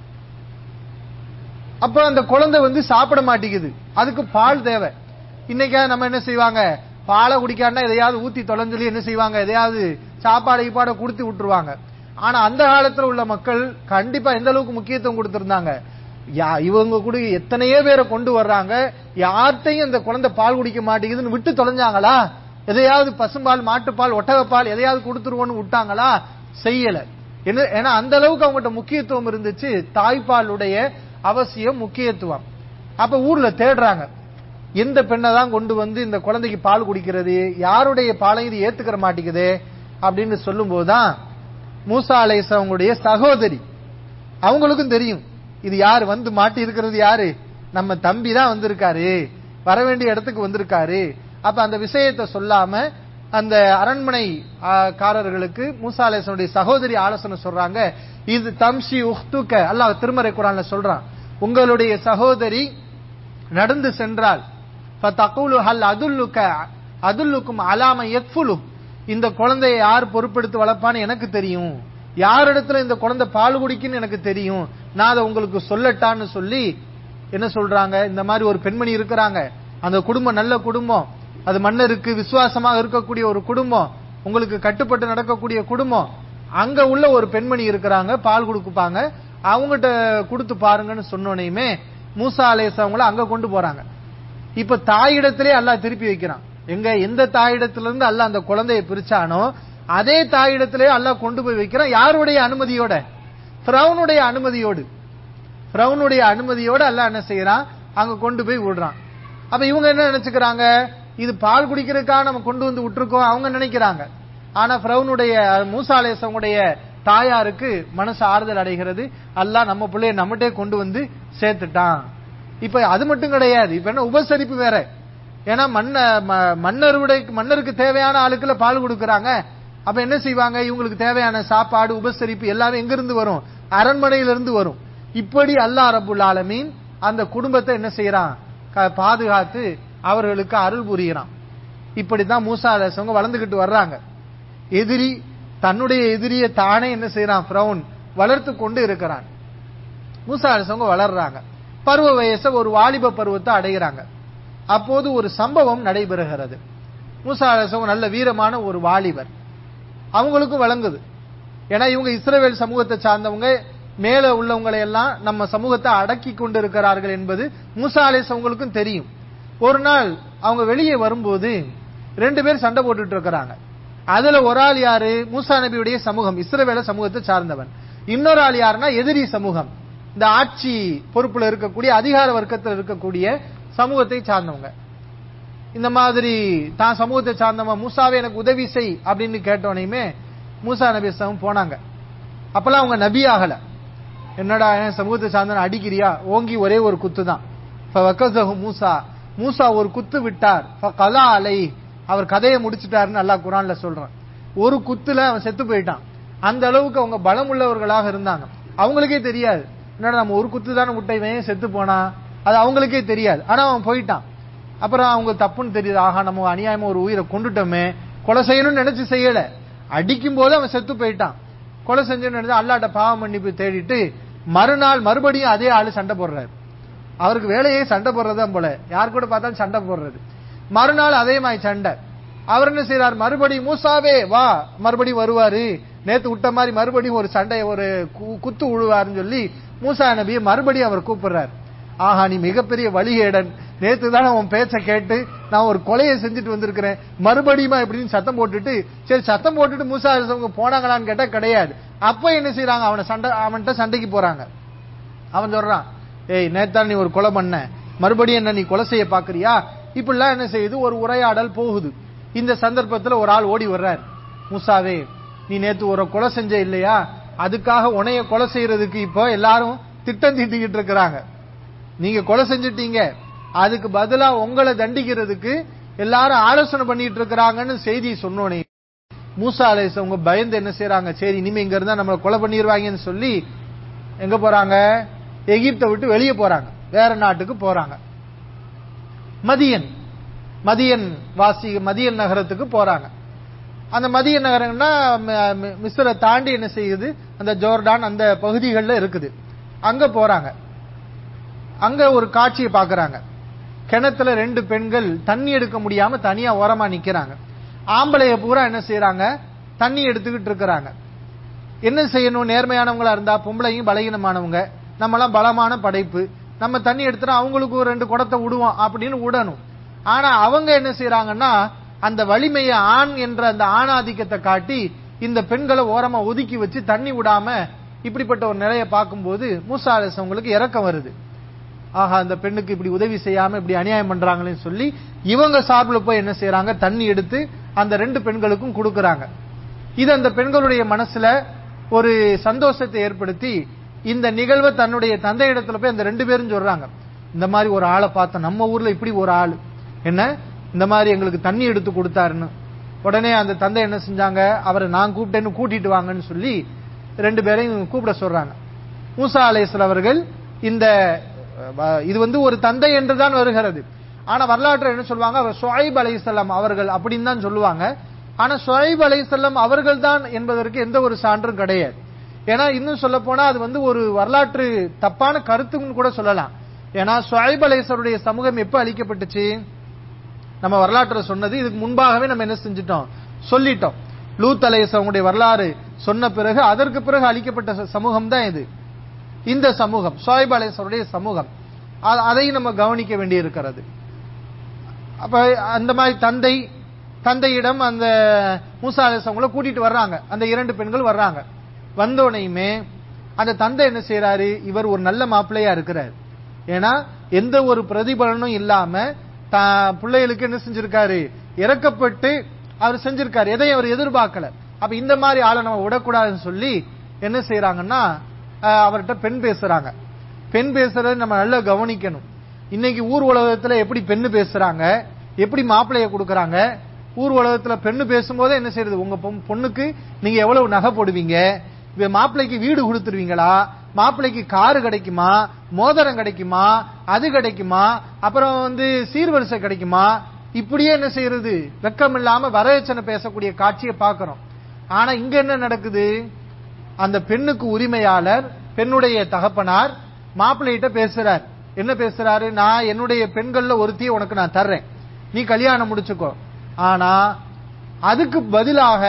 அப்ப அந்த குழந்தை வந்து சாப்பிட மாட்டேங்குது அதுக்கு பால் தேவை இன்னைக்கா நம்ம என்ன செய்வாங்க பாலை குடிக்காண்டா எதையாவது ஊத்தி தொலைன்னு சொல்லி என்ன செய்வாங்க எதையாவது சாப்பாடு கீப்பாட கொடுத்து விட்டுருவாங்க ஆனா அந்த காலத்துல உள்ள மக்கள் கண்டிப்பா எந்த அளவுக்கு முக்கியத்துவம் கொடுத்திருந்தாங்க யா இவங்க கூட எத்தனையோ பேரை கொண்டு வர்றாங்க யார்கிட்டையும் இந்த குழந்தை பால் குடிக்க மாட்டேங்குதுன்னு விட்டு தொலைஞ்சாங்களா எதையாவது பசும்பால் மாட்டுப்பால் ஒட்டகப்பால் எதையாவது கொடுத்துருவோன்னு விட்டாங்களா செய்யல என்ன ஏன்னா அந்த அளவுக்கு அவங்ககிட்ட முக்கியத்துவம் இருந்துச்சு தாய்ப்பாலுடைய அவசியம் முக்கியத்துவம் அப்ப ஊர்ல தேடுறாங்க எந்த பெண்ணை தான் கொண்டு வந்து இந்த குழந்தைக்கு பால் குடிக்கிறது யாருடைய பாலையும் இது ஏத்துக்கிற மாட்டேங்குது அப்படின்னு சொல்லும் போதுதான் மூசா அலைஸ் அவங்களுடைய சகோதரி அவங்களுக்கும் தெரியும் இது யாரு வந்து மாட்டி இருக்கிறது யாரு நம்ம தம்பி தான் வந்திருக்காரு வர வேண்டிய இடத்துக்கு வந்திருக்காரு அப்ப அந்த விஷயத்தை சொல்லாம அந்த அரண்மனை ஆ, காரர்களுக்கு மூசா அலைசனுடைய சகோதரி ஆலோசனை சொல்றாங்க இது தம்ஷி உஹ்துக்க அல்லாஹ் திருமறை குரான்ல சொல்றான் உங்களுடைய சகோதரி நடந்து சென்றால் ஃபதகுலு ஹல் அதுல்லுக்க அதுல்லுக்கும் அலாம யக்ஃபுலு இந்த குழந்தையை யார் பொறுப்பெடுத்து வளர்ப்பான்னு எனக்கு தெரியும் யாரிடத்துல இந்த குழந்தை பால் குடிக்குன்னு எனக்கு தெரியும் நான் அதை உங்களுக்கு சொல்லட்டான்னு சொல்லி என்ன சொல்றாங்க இந்த மாதிரி ஒரு பெண்மணி இருக்கிறாங்க அந்த குடும்பம் நல்ல குடும்பம் அது மன்னருக்கு விசுவாசமாக இருக்கக்கூடிய ஒரு குடும்பம் உங்களுக்கு கட்டுப்பட்டு நடக்கக்கூடிய குடும்பம் அங்க உள்ள ஒரு பெண்மணி இருக்கிறாங்க பால் கொடுப்பாங்க அவங்ககிட்ட கொடுத்து பாருங்கன்னு சொன்னோனையுமே மூசா அலேஸ் அவங்கள அங்க கொண்டு போறாங்க இப்ப தாயிடத்திலே அல்லாஹ் திருப்பி வைக்கிறான் எங்க எந்த தாயிடத்துல இருந்து அல்லாஹ் அந்த குழந்தையை பிரிச்சானோ அதே தாயிடத்திலே அல்லாஹ் கொண்டு போய் வைக்கிறான் யாருடைய அனுமதியோட ஃபிரௌனுடைய அனுமதியோடு ஃபிரௌனுடைய அனுமதியோட அல்லாஹ் என்ன செய்யறான் அங்க கொண்டு போய் விடுறான் அப்ப இவங்க என்ன நினைச்சுக்கிறாங்க இது பால் குடிக்கிறதுக்காக நம்ம கொண்டு வந்து விட்டுருக்கோம் அவங்க நினைக்கிறாங்க ஆனா ஃபிரௌனுடைய மூசா அலேசவங்களுடைய தாயாருக்கு மனசு ஆறுதல் அடைகிறது அல்லாஹ் நம்ம பிள்ளைய நம்மகிட்டே கொண்டு வந்து சேர்த்துட்டான் இப்ப அது மட்டும் கிடையாது இப்ப என்ன உபசரிப்பு வேற ஏன்னா மன்ன ம- மன்னருடைய மன்னருக்கு தேவையான ஆளுக்குள்ள பால் கொடுக்கறாங்க அப்ப என்ன செய்வாங்க இவங்களுக்கு தேவையான சாப்பாடு உபசரிப்பு எல்லாமே எங்க இருந்து வரும் அரண்மனையில இருந்து வரும் இப்படி அல்லாஹ் ரப்புல் ஆலமீன் அந்த குடும்பத்தை என்ன செய்யறான் க- பாதுகாத்து அவர்களுக்கு அருள் புரிகிறான் இப்படித்தான் மூசா அலைஹிஸ்ஸலாம் வளர்ந்துகிட்டு வர்றாங்க எதிரி தன்னுடைய எதிரியை தானே என்ன செய்யறான் பிரவுன் வளர்த்து கொண்டு இருக்கிறான் மூசா அலைஹிஸ்ஸலாம் வளர்றாங்க பருவ வயச ஒரு வாலிப பருவத்தை அடைகிறாங்க அப்போது ஒரு சம்பவம் நடைபெறுகிறது மூசா அலைஹிஸ்ஸலாம் நல்ல வீரமான ஒரு வாலிபர் அவங்களுக்கும் வழங்குது ஏன்னா இவங்க இஸ்ரவேல் சமூகத்தை சார்ந்தவங்க மேல உள்ளவங்களை எல்லாம் நம்ம சமூகத்தை அடக்கி கொண்டிருக்கிறார்கள் என்பது மூசா அலைஹிஸ்ஸலாமுக்கும் தெரியும் ஒரு நாள் அவங்க வெளியே வரும்போது ரெண்டு பேர் சண்டை போட்டுட்டு இருக்கிறாங்க அதுல ஒரு ஆள் யாரு மூசா நபியுடைய சமூகம் இஸ்ரவேல சமூகத்தை சார்ந்தவன் இன்னொரு ஆள் யாருன்னா எதிரி சமூகம் இந்த ஆட்சி பொறுப்புல இருக்கக்கூடிய அதிகார வர்க்கத்தில் இருக்கக்கூடிய சமூகத்தை சார்ந்தவங்க இந்த மாதிரி தான் சமூகத்தை சார்ந்தவன் மூசாவே எனக்கு உதவி செய் அப்படின்னு கேட்டோனையுமே மூசா நபி சமம் போனாங்க அப்பெல்லாம் அவங்க நபி ஆகல என்னடா என் சமூகத்தை சார்ந்தவன் அடிக்கிறியா ஓங்கி ஒரே ஒரு குத்து தான் ஃபவக்கஸஹு மூசா மூசா ஒரு குத்து விட்டார் ஃபகலா அலை அவர் கதையை முடிச்சிட்டாருன்னு அல்லாஹ் குரான்ல சொல்றான் ஒரு குத்துல அவன் செத்து போயிட்டான் அந்த அளவுக்கு அவங்க பலம் உள்ளவர்களாக இருந்தாங்க அவங்களுக்கே தெரியாது என்னடா நம்ம ஒரு குத்து தானே விட்ட இவன் ஏன் செத்து போனா அது அவங்களுக்கே தெரியாது ஆனா அவன் போயிட்டான் அப்புறம் அவங்க தப்புன்னு தெரியுது ஆஹா நம்ம அநியாயமா ஒரு உயிரை கொண்டுட்டோமே கொலை செய்யணும்னு நினைச்சு செய்யல அடிக்கும் போது அவன் செத்து போயிட்டான் கொலை செஞ்சோன்னு நினைச்சு அல்லாட்ட பாவம் மன்னிப்பு தேடிட்டு மறுநாள் மறுபடியும் அதே ஆளு சண்டை போடுறாரு அவருக்கு வேலையே சண்டை போடுறதுதான் போல யார் கூட பார்த்தாலும் சண்டை போடுறது மறுநாள் அதே மாதிரி சண்டை அவர் என்ன செய்யறார் மறுபடியும் மூசாவே வா மறுபடியும் வருவாரு நேத்து விட்ட மாதிரி மறுபடியும் ஒரு சண்டை ஒரு கு- குத்து உழுவாருன்னு சொல்லி மூசா நபியை மறுபடியும் அவர் கூப்பிடுறார் ஆஹா நீ மிகப்பெரிய வழிகேடன் நேத்து தான் உன் பேச்ச கேட்டு நான் ஒரு கொலையை செஞ்சுட்டு வந்திருக்கிறேன் மறுபடியுமா இப்படின்னு சத்தம் போட்டுட்டு சரி சத்தம் போட்டுட்டு மூசா அவங்க போனாங்களான்னு கேட்டா கிடையாது அப்ப என்ன செய்யறாங்க அவனை சண்டை அவன்கிட்ட சண்டைக்கு போறாங்க அவன் சொல்றான் ஏய் நேத்தான் நீ ஒரு கொலை பண்ண மறுபடியும் என்ன நீ கொலை செய்ய பாக்குறியா இப்படிலாம் என்ன செய்யுது ஒரு உரையாடல் போகுது இந்த சந்தர்ப்பத்துல ஒரு ஆள் ஓடி வர்றார் மூசாவே நீ நேத்து ஒரு கொலை செஞ்ச இல்லையா அதுக்காக உனைய கொலை செய்யறதுக்கு இப்போ எல்லாரும் திட்டம் தீட்டிக்கிட்டு இருக்கிறாங்க நீங்க கொலை செஞ்சிட்டீங்க அதுக்கு பதிலா உங்களை தண்டிக்கிறதுக்கு எல்லாரும் ஆலோசனை பண்ணிட்டு இருக்கிறாங்கன்னு செய்தி சொன்னோனே மூசா அலைஸ் அவங்க பயந்து என்ன செய்றாங்க சரி இனிமே இங்க இருந்தா நம்மளை கொலை பண்ணிடுவாங்கன்னு சொல்லி எங்க போறாங்க எகிப்தை விட்டு வெளியே போறாங்க வேற நாட்டுக்கு போறாங்க மதியன் மதியன் வாசி மதியன் நகரத்துக்கு போறாங்க அந்த மதிய நகரம்னா ம- மி- மிஸ்ரை தாண்டி என்ன செய்யுது அந்த ஜோர்டான் அந்த பகுதிகளில் இருக்குது அங்க போறாங்க அங்க ஒரு காட்சியை பாக்குறாங்க கிணத்துல ரெண்டு பெண்கள் தண்ணி எடுக்க முடியாம தனியா ஓரமா நிக்கிறாங்க ஆம்பளைய பூரா என்ன செய்யறாங்க தண்ணி எடுத்துக்கிட்டு இருக்கிறாங்க என்ன செய்யணும் நேர்மையானவங்களா இருந்தா பொம்பளையும் பலகீனமானவங்க நம்மலாம் பலமான படைப்பு நம்ம தண்ணி எடுத்துட்டா அவங்களுக்கு ஒரு ரெண்டு குடத்தை விடுவோம் அப்படின்னு விடணும் ஆனா அவங்க என்ன செய்யறாங்கன்னா அந்த வலிமையை ஆண் என்ற அந்த ஆணாதிக்கத்தை காட்டி இந்த பெண்களை ஓரமா ஒதுக்கி வச்சு தண்ணி விடாம இப்படிப்பட்ட ஒரு நிலையை பார்க்கும்போது மூசா அலிஸ் அவங்களுக்கு இறக்கம் வருது ஆஹா அந்த பெண்ணுக்கு இப்படி உதவி செய்யாம இப்படி அநியாயம் பண்றாங்களேன்னு சொல்லி இவங்க சார்பில் போய் என்ன செய்யறாங்க தண்ணி எடுத்து அந்த ரெண்டு பெண்களுக்கும் கொடுக்கறாங்க இது அந்த பெண்களுடைய மனசுல ஒரு சந்தோஷத்தை ஏற்படுத்தி இந்த நிகழ்வை தன்னுடைய தந்தை இடத்துல போய் அந்த ரெண்டு பேரும் சொல்றாங்க இந்த மாதிரி ஒரு ஆளை பார்த்தோம் நம்ம ஊர்ல இப்படி ஒரு ஆள் என்ன இந்த மாதிரி எங்களுக்கு தண்ணி எடுத்து கொடுத்தாருன்னு உடனே அந்த தந்தை என்ன செஞ்சாங்க அவரை நான் கூப்பிட்டேன்னு கூட்டிட்டு வாங்கன்னு சொல்லி ரெண்டு பேரையும் கூப்பிட சொல்றாங்க மூசா அலைஹிஸ்ஸலாம் அவர்கள் இந்த அஹ், இது வந்து ஒரு தந்தை என்றுதான் வருகிறது ஆனா வரலாற்று என்ன சொல்லுவாங்க அவர் ஷுஐப் அலைஹிஸ்ஸலாம் அவர்கள் அப்படின்னு தான் சொல்லுவாங்க ஆனா ஷுஐப் அலைஹிஸ்ஸலாம் அவர்கள் தான் என்பதற்கு எந்த ஒரு சான்றும் கிடையாது ஏன்னா இன்னும் சொல்ல போனா அது வந்து ஒரு வரலாற்று தப்பான கருத்துன்னு கூட சொல்லலாம் ஏன்னா ஷுஐப் அலைஹிஸ்ஸருடைய சமூகம் எப்ப அழிக்கப்பட்டுச்சு நம்ம வரலாற்றுல சொன்னது இதுக்கு முன்பாகவே நம்ம என்ன செஞ்சிட்டோம் சொல்லிட்டோம் லூத் அலைஹிஸ்ஸலாமுடைய வரலாறு சொன்ன பிறகு அதற்கு பிறகு அழிக்கப்பட்ட ச- சமூகம் தான் இது இந்த சமூகம் ஷோயப் அலைஹிஸ்ஸலாமுடைய சமூகம் அ- அதையும் நம்ம கவனிக்க வேண்டியிருக்கிறது அப்ப அந்த மாதிரி தந்தை தந்தையிடம் அந்த மூசா அலிசவங்கள கூட்டிட்டு வர்றாங்க அந்த இரண்டு பெண்கள் வர்றாங்க வந்தோனையுமே அந்த தந்தை என்ன செய்யறாரு இவர் ஒரு நல்ல மாப்பிள்ளையா இருக்கிறார் ஏன்னா எந்த ஒரு பிரதிபலனும் இல்லாம தான் பிள்ளைகளுக்கு என்ன செஞ்சிருக்காரு இறக்கப்பட்டு அவர் செஞ்சிருக்காரு எதையும் அவர் எதிர்பார்க்கல அப்ப இந்த மாதிரி ஆளை நம்ம விடக்கூடாதுன்னு சொல்லி என்ன செய்யறாங்கன்னா அஹ், அவர்கிட்ட பெண் பேசுறாங்க பெண் பேசுறது நம்ம நல்லா கவனிக்கணும் இன்னைக்கு ஊர் உலகத்துல எப்படி பெண்ணு பேசுறாங்க எப்படி மாப்பிளைய கொடுக்கறாங்க ஊர் உலகத்துல பெண்ணு பேசும்போதே என்ன செய்யறது உங்க பொம்- பொண்ணுக்கு நீங்க எவ்வளவு நகை போடுவீங்க இவ மாப்பிள்ளைக்கு வீடு கொடுத்துருவீங்களா மாப்பிள்ளைக்கு காரு கிடைக்குமா மோதிரம் கிடைக்குமா அது கிடைக்குமா அப்புறம் வந்து சீர்வரிசை கிடைக்குமா இப்படியே என்ன செய்யறது வெக்கம் இல்லாம வரதட்சணை பேசக்கூடிய காட்சியை பார்க்கிறோம் ஆனா இங்க என்ன நடக்குது அந்த பெண்ணுக்கு உரிமையாளர் பெண்ணுடைய தகப்பனார் மாப்பிள்ளைகிட்ட பேசுறார் என்ன பேசுறாரு நான் என்னுடைய பெண்கள்ல ஒருத்தியை உனக்கு நான் தர்றேன் நீ கல்யாணம் முடிச்சுக்கோ ஆனா அதுக்கு பதிலாக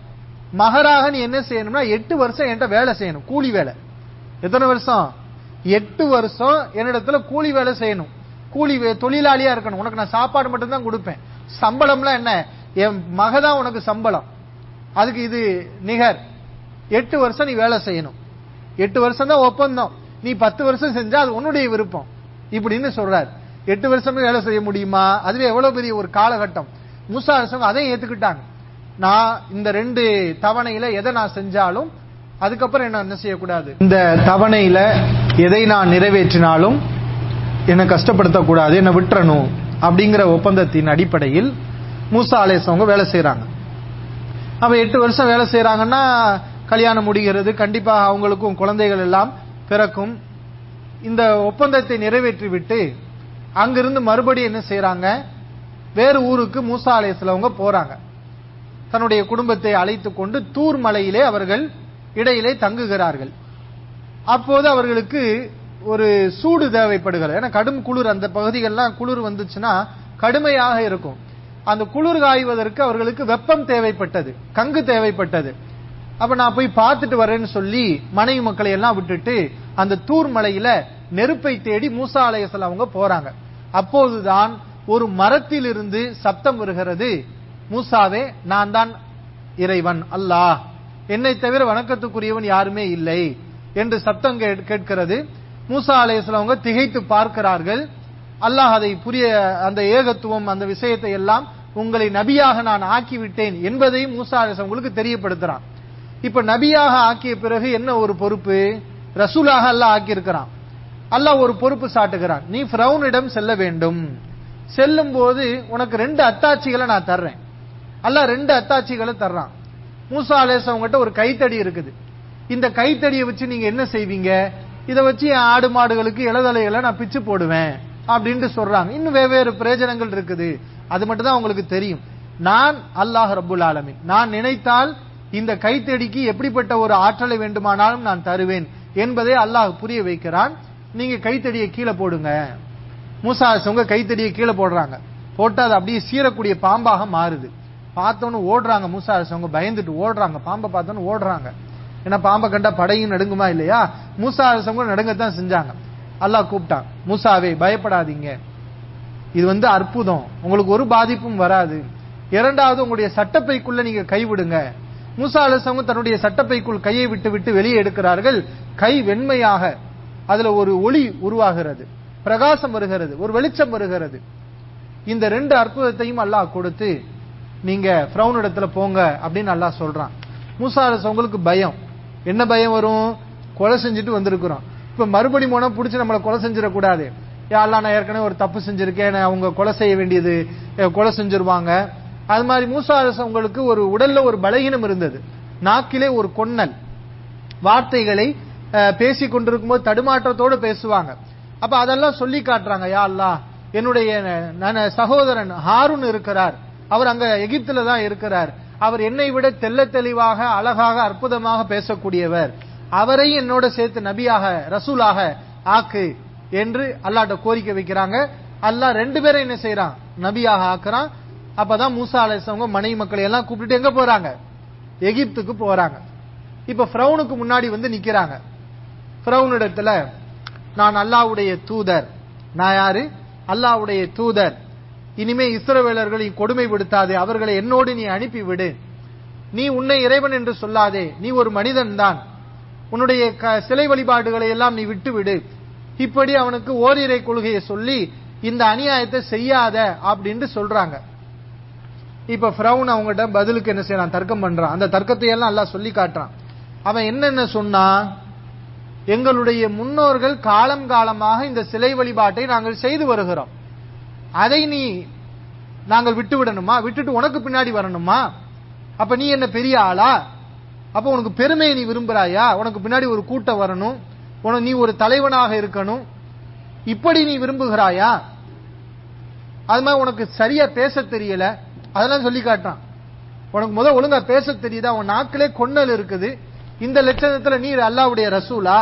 மகராக நீ என்ன செய்யணும்னா எட்டு வருஷம் என்கிட்ட வேலை செய்யணும் கூலி வேலை எத்தனை வருஷம் எட்டு வருஷம் என்னிடத்துல கூலி வேலை செய்யணும் கூலி வே- தொழிலாளியா இருக்கணும் உனக்கு நான் சாப்பாடு மட்டும் தான் கொடுப்பேன் சம்பளம்லாம் என்ன என் மக தான் உனக்கு சம்பளம் அதுக்கு இது நிகர் எட்டு வருஷம் நீ வேலை செய்யணும் எட்டு வருஷம் தான் ஒப்பந்தம் நீ பத்து வருஷம் செஞ்சா அது உன்னுடைய விருப்பம் இப்படின்னு சொல்றாரு எட்டு வருஷமே வேலை செய்ய முடியுமா அதுவே எவ்வளவு பெரிய ஒரு காலகட்டம் மூசா அரசங்க அதையும் ஏத்துக்கிட்டாங்க நான் இந்த ரெண்டு தவணையில எதை நான் செஞ்சாலும் அதுக்கப்புறம் என்ன என்ன செய்யக்கூடாது இந்த தவணையில எதை நான் நிறைவேற்றினாலும் என்னை கஷ்டப்படுத்தக்கூடாது என்னை விட்டுறணும் அப்படிங்கிற ஒப்பந்தத்தின் அடிப்படையில் மூசா அலேசவங்க வேலை செய்றாங்க அப்ப எட்டு வருஷம் வேலை செய்யறாங்கன்னா கல்யாணம் முடிகிறது கண்டிப்பா அவங்களுக்கும் குழந்தைகள் எல்லாம் பிறக்கும் இந்த ஒப்பந்தத்தை நிறைவேற்றி விட்டு அங்கிருந்து மறுபடியும் என்ன செய்யறாங்க வேறு ஊருக்கு மூசா அலேஸ்லவங்க போறாங்க தன்னுடைய குடும்பத்தை அழைத்து கொண்டு தூர் மலையிலே அவர்கள் இடையிலே தங்குகிறார்கள் அப்போது அவர்களுக்கு ஒரு சூடு தேவைப்படுகிறது ஏன்னா கடும் குளிர் அந்த பகுதிகள்லாம் குளிர் வந்துச்சுன்னா கடுமையாக இருக்கும் அந்த குளிர் காய்வதற்கு அவர்களுக்கு வெப்பம் தேவைப்பட்டது கங்கு தேவைப்பட்டது அப்ப நான் போய் பார்த்துட்டு வரேன்னு சொல்லி மனைவி மக்களை எல்லாம் விட்டுட்டு அந்த தூர் மலையில நெருப்பை தேடி மூசா அலையசல் அவங்க போறாங்க அப்போதுதான் ஒரு மரத்திலிருந்து சப்தம் வருகிறது மூசாவே நான் தான் இறைவன் அல்லாஹ் என்னை தவிர வணக்கத்துக்குரியவன் யாருமே இல்லை என்று சப்தம் கேட்- கேட்கிறது மூசா அலையாம் அவங்க திகைத்து பார்க்கிறார்கள் அல்லாஹ் அதை புரிய அந்த ஏகத்துவம் அந்த விஷயத்தை எல்லாம் உங்களை நபியாக நான் ஆக்கிவிட்டேன் என்பதை மூசா அலையாம் உங்களுக்கு தெரியப்படுத்துறான் இப்ப நபியாக ஆக்கிய பிறகு என்ன ஒரு பொறுப்பு ரசூலாக அல்லாஹ் ஆக்கியிருக்கிறான் அல்லாஹ் ஒரு பொறுப்பு சாட்டுகிறான் நீ ஃபிரௌனிடம் செல்ல வேண்டும் செல்லும் போது உனக்கு ரெண்டு அத்தாட்சிகளை நான் தர்றேன் அல்லாஹ் ரெண்டு அத்தாட்சிகளை தர்றான் மூசா அலேசம் உங்ககிட்ட ஒரு கைத்தடி இருக்குது இந்த கைத்தடியை வச்சு நீங்க என்ன செய்வீங்க இதை வச்சு என் ஆடு மாடுகளுக்கு இளதலைகளை நான் பிச்சு போடுவேன் அப்படின்ட்டு சொல்றாங்க இன்னும் வெவ்வேறு பிரயோஜனங்கள் இருக்குது அது மட்டும் தான் உங்களுக்கு தெரியும் நான் அல்லாஹ் ரப்புல் ஆலமீன் நான் நினைத்தால் இந்த கைத்தடிக்கு எப்படிப்பட்ட ஒரு ஆற்றலை வேண்டுமானாலும் நான் தருவேன் என்பதை அல்லாஹ் புரிய வைக்கிறான் நீங்க கைத்தடியை கீழே போடுங்க மூசா அவங்க கைத்தடியை கீழே போடுறாங்க போட்டு அது அப்படியே சீரக்கூடிய பாம்பாக மாறுது பார்த்தோன்னு ஓடுறாங்க மூசா அவங்க பயந்துட்டு ஓடுறாங்க பாம்பை பார்த்தோன்னு ஓடுறாங்க ஏன்னா பாம்பை கண்டா படையும் நடுங்குமா இல்லையா மூசா அவங்க நடுங்கத்தான் செஞ்சாங்க அல்லாஹ் கூப்பிட்டான் மூசாவே பயப்படாதீங்க இது வந்து அற்புதம் உங்களுக்கு ஒரு பாதிப்பும் வராது இரண்டாவது உங்களுடைய சட்டப்பைக்குள்ள நீங்க கைவிடுங்க மூசா அலிசவங்க தன்னுடைய சட்டப்பைக்குள் கையை விட்டு விட்டு வெளியே எடுக்கிறார்கள் கை வெண்மையாக அதுல ஒரு ஒளி உருவாகிறது பிரகாசம் வருகிறது ஒரு வெளிச்சம் வருகிறது இந்த ரெண்டு அற்புதத்தையும் அல்லாஹ் கொடுத்து நீங்க ஃப்ரௌன் இடத்துல போங்க அப்படின்னு அல்லாஹ் சொல்றான் மூசா அலிசவங்களுக்கு பயம் என்ன பயம் வரும் கொலை செஞ்சுட்டு வந்திருக்கிறோம் இப்ப மறுபடி போனா புடிச்சு நம்மளை கொலை செஞ்சிடக்கூடாது யாரெல்லாம் நான் ஏற்கனவே ஒரு தப்பு செஞ்சிருக்கேன் நான் அவங்க கொலை செய்ய வேண்டியது அஹ், கொலை செஞ்சிருவாங்க அது மாதிரி மூசா அலிசவங்களுக்கு ஒரு உடல்ல ஒரு பலகீனம் இருந்தது நாக்கிலே ஒரு கொன்னல் வார்த்தைகளை அஹ், பேசிக் கொண்டிருக்கும் போது தடுமாற்றத்தோடு பேசுவாங்க அப்ப அதெல்லாம் சொல்லி காட்டுறாங்க யா அல்லாஹ் என்னுடைய நன சகோதரன் ஹாரூன் இருக்கிறார் அவர் அங்க எகிப்துல தான் இருக்கிறார் அவர் என்னை விட தெள்ள தெளிவாக அழகாக அற்புதமாக பேசக்கூடியவர் அவரை என்னோட சேர்த்து நபியாக ரசூலாக ஆக்கு என்று அல்லாட்ட கோரிக்கை வைக்கிறாங்க அல்லாஹ் ரெண்டு பேரும் என்ன செய்யறான் நபியாக ஆக்குறான் அப்பதான் மூசா அலைசவங்க மனைவி மக்களை எல்லாம் கூப்பிட்டுட்டு எங்க போறாங்க எகிப்துக்கு போறாங்க இப்ப ஃப்ரௌனுக்கு முன்னாடி வந்து நிக்கிறாங்க ஃபிரௌனிடத்துல நான் அல்லாஹ்வுடைய தூதர் நான் யாரு அல்லாஹ்வுடைய தூதர் இனிமே இஸ்ரவேலர்களை கொடுமைப்படுத்தாதே அவர்களை என்னோடு நீ அனுப்பிவிடு நீ உன்னை இறைவன் என்று சொல்லாதே நீ ஒரு மனிதன் தான் உன்னுடைய க- சிலை வழிபாடுகளை எல்லாம் நீ விட்டுவிடு இப்படி அவனுக்கு ஓரிரை கொள்கையை சொல்லி இந்த அநியாயத்தை செய்யாத அப்படின்னு சொல்றாங்க இப்ப ஃபிரௌன் அவங்ககிட்ட பதிலுக்கு என்ன செய்யறான் தர்க்கம் பண்றான் அந்த தர்க்கத்தை எல்லாம் அல்லாஹ் சொல்லி காட்டுறான் அவன் என்னென்ன சொன்னா எங்களுடைய முன்னோர்கள் காலம் காலமாக இந்த சிலை வழிபாட்டை நாங்கள் செய்து வருகிறோம் அதை நீ நாங்கள் விட்டு விடணுமா விட்டுட்டு உனக்கு பின்னாடி வரணுமா அப்ப நீ என்ன பெரிய ஆளா அப்ப உனக்கு பெருமையை நீ விரும்புறாயா உனக்கு பின்னாடி ஒரு கூட்டம் வரணும் உனக்கு நீ ஒரு தலைவனாக இருக்கணும் இப்படி நீ விரும்புகிறாயா அது மாதிரி உனக்கு சரியா பேச தெரியல அதெல்லாம் சொல்லி காட்டான் உனக்கு முத ஒழுங்கா பேச தெரியுதா உன் நாக்கிலே கொன்னல் இருக்குது இந்த லட்சணத்துல நீ அல்லாவுடைய ரசூலா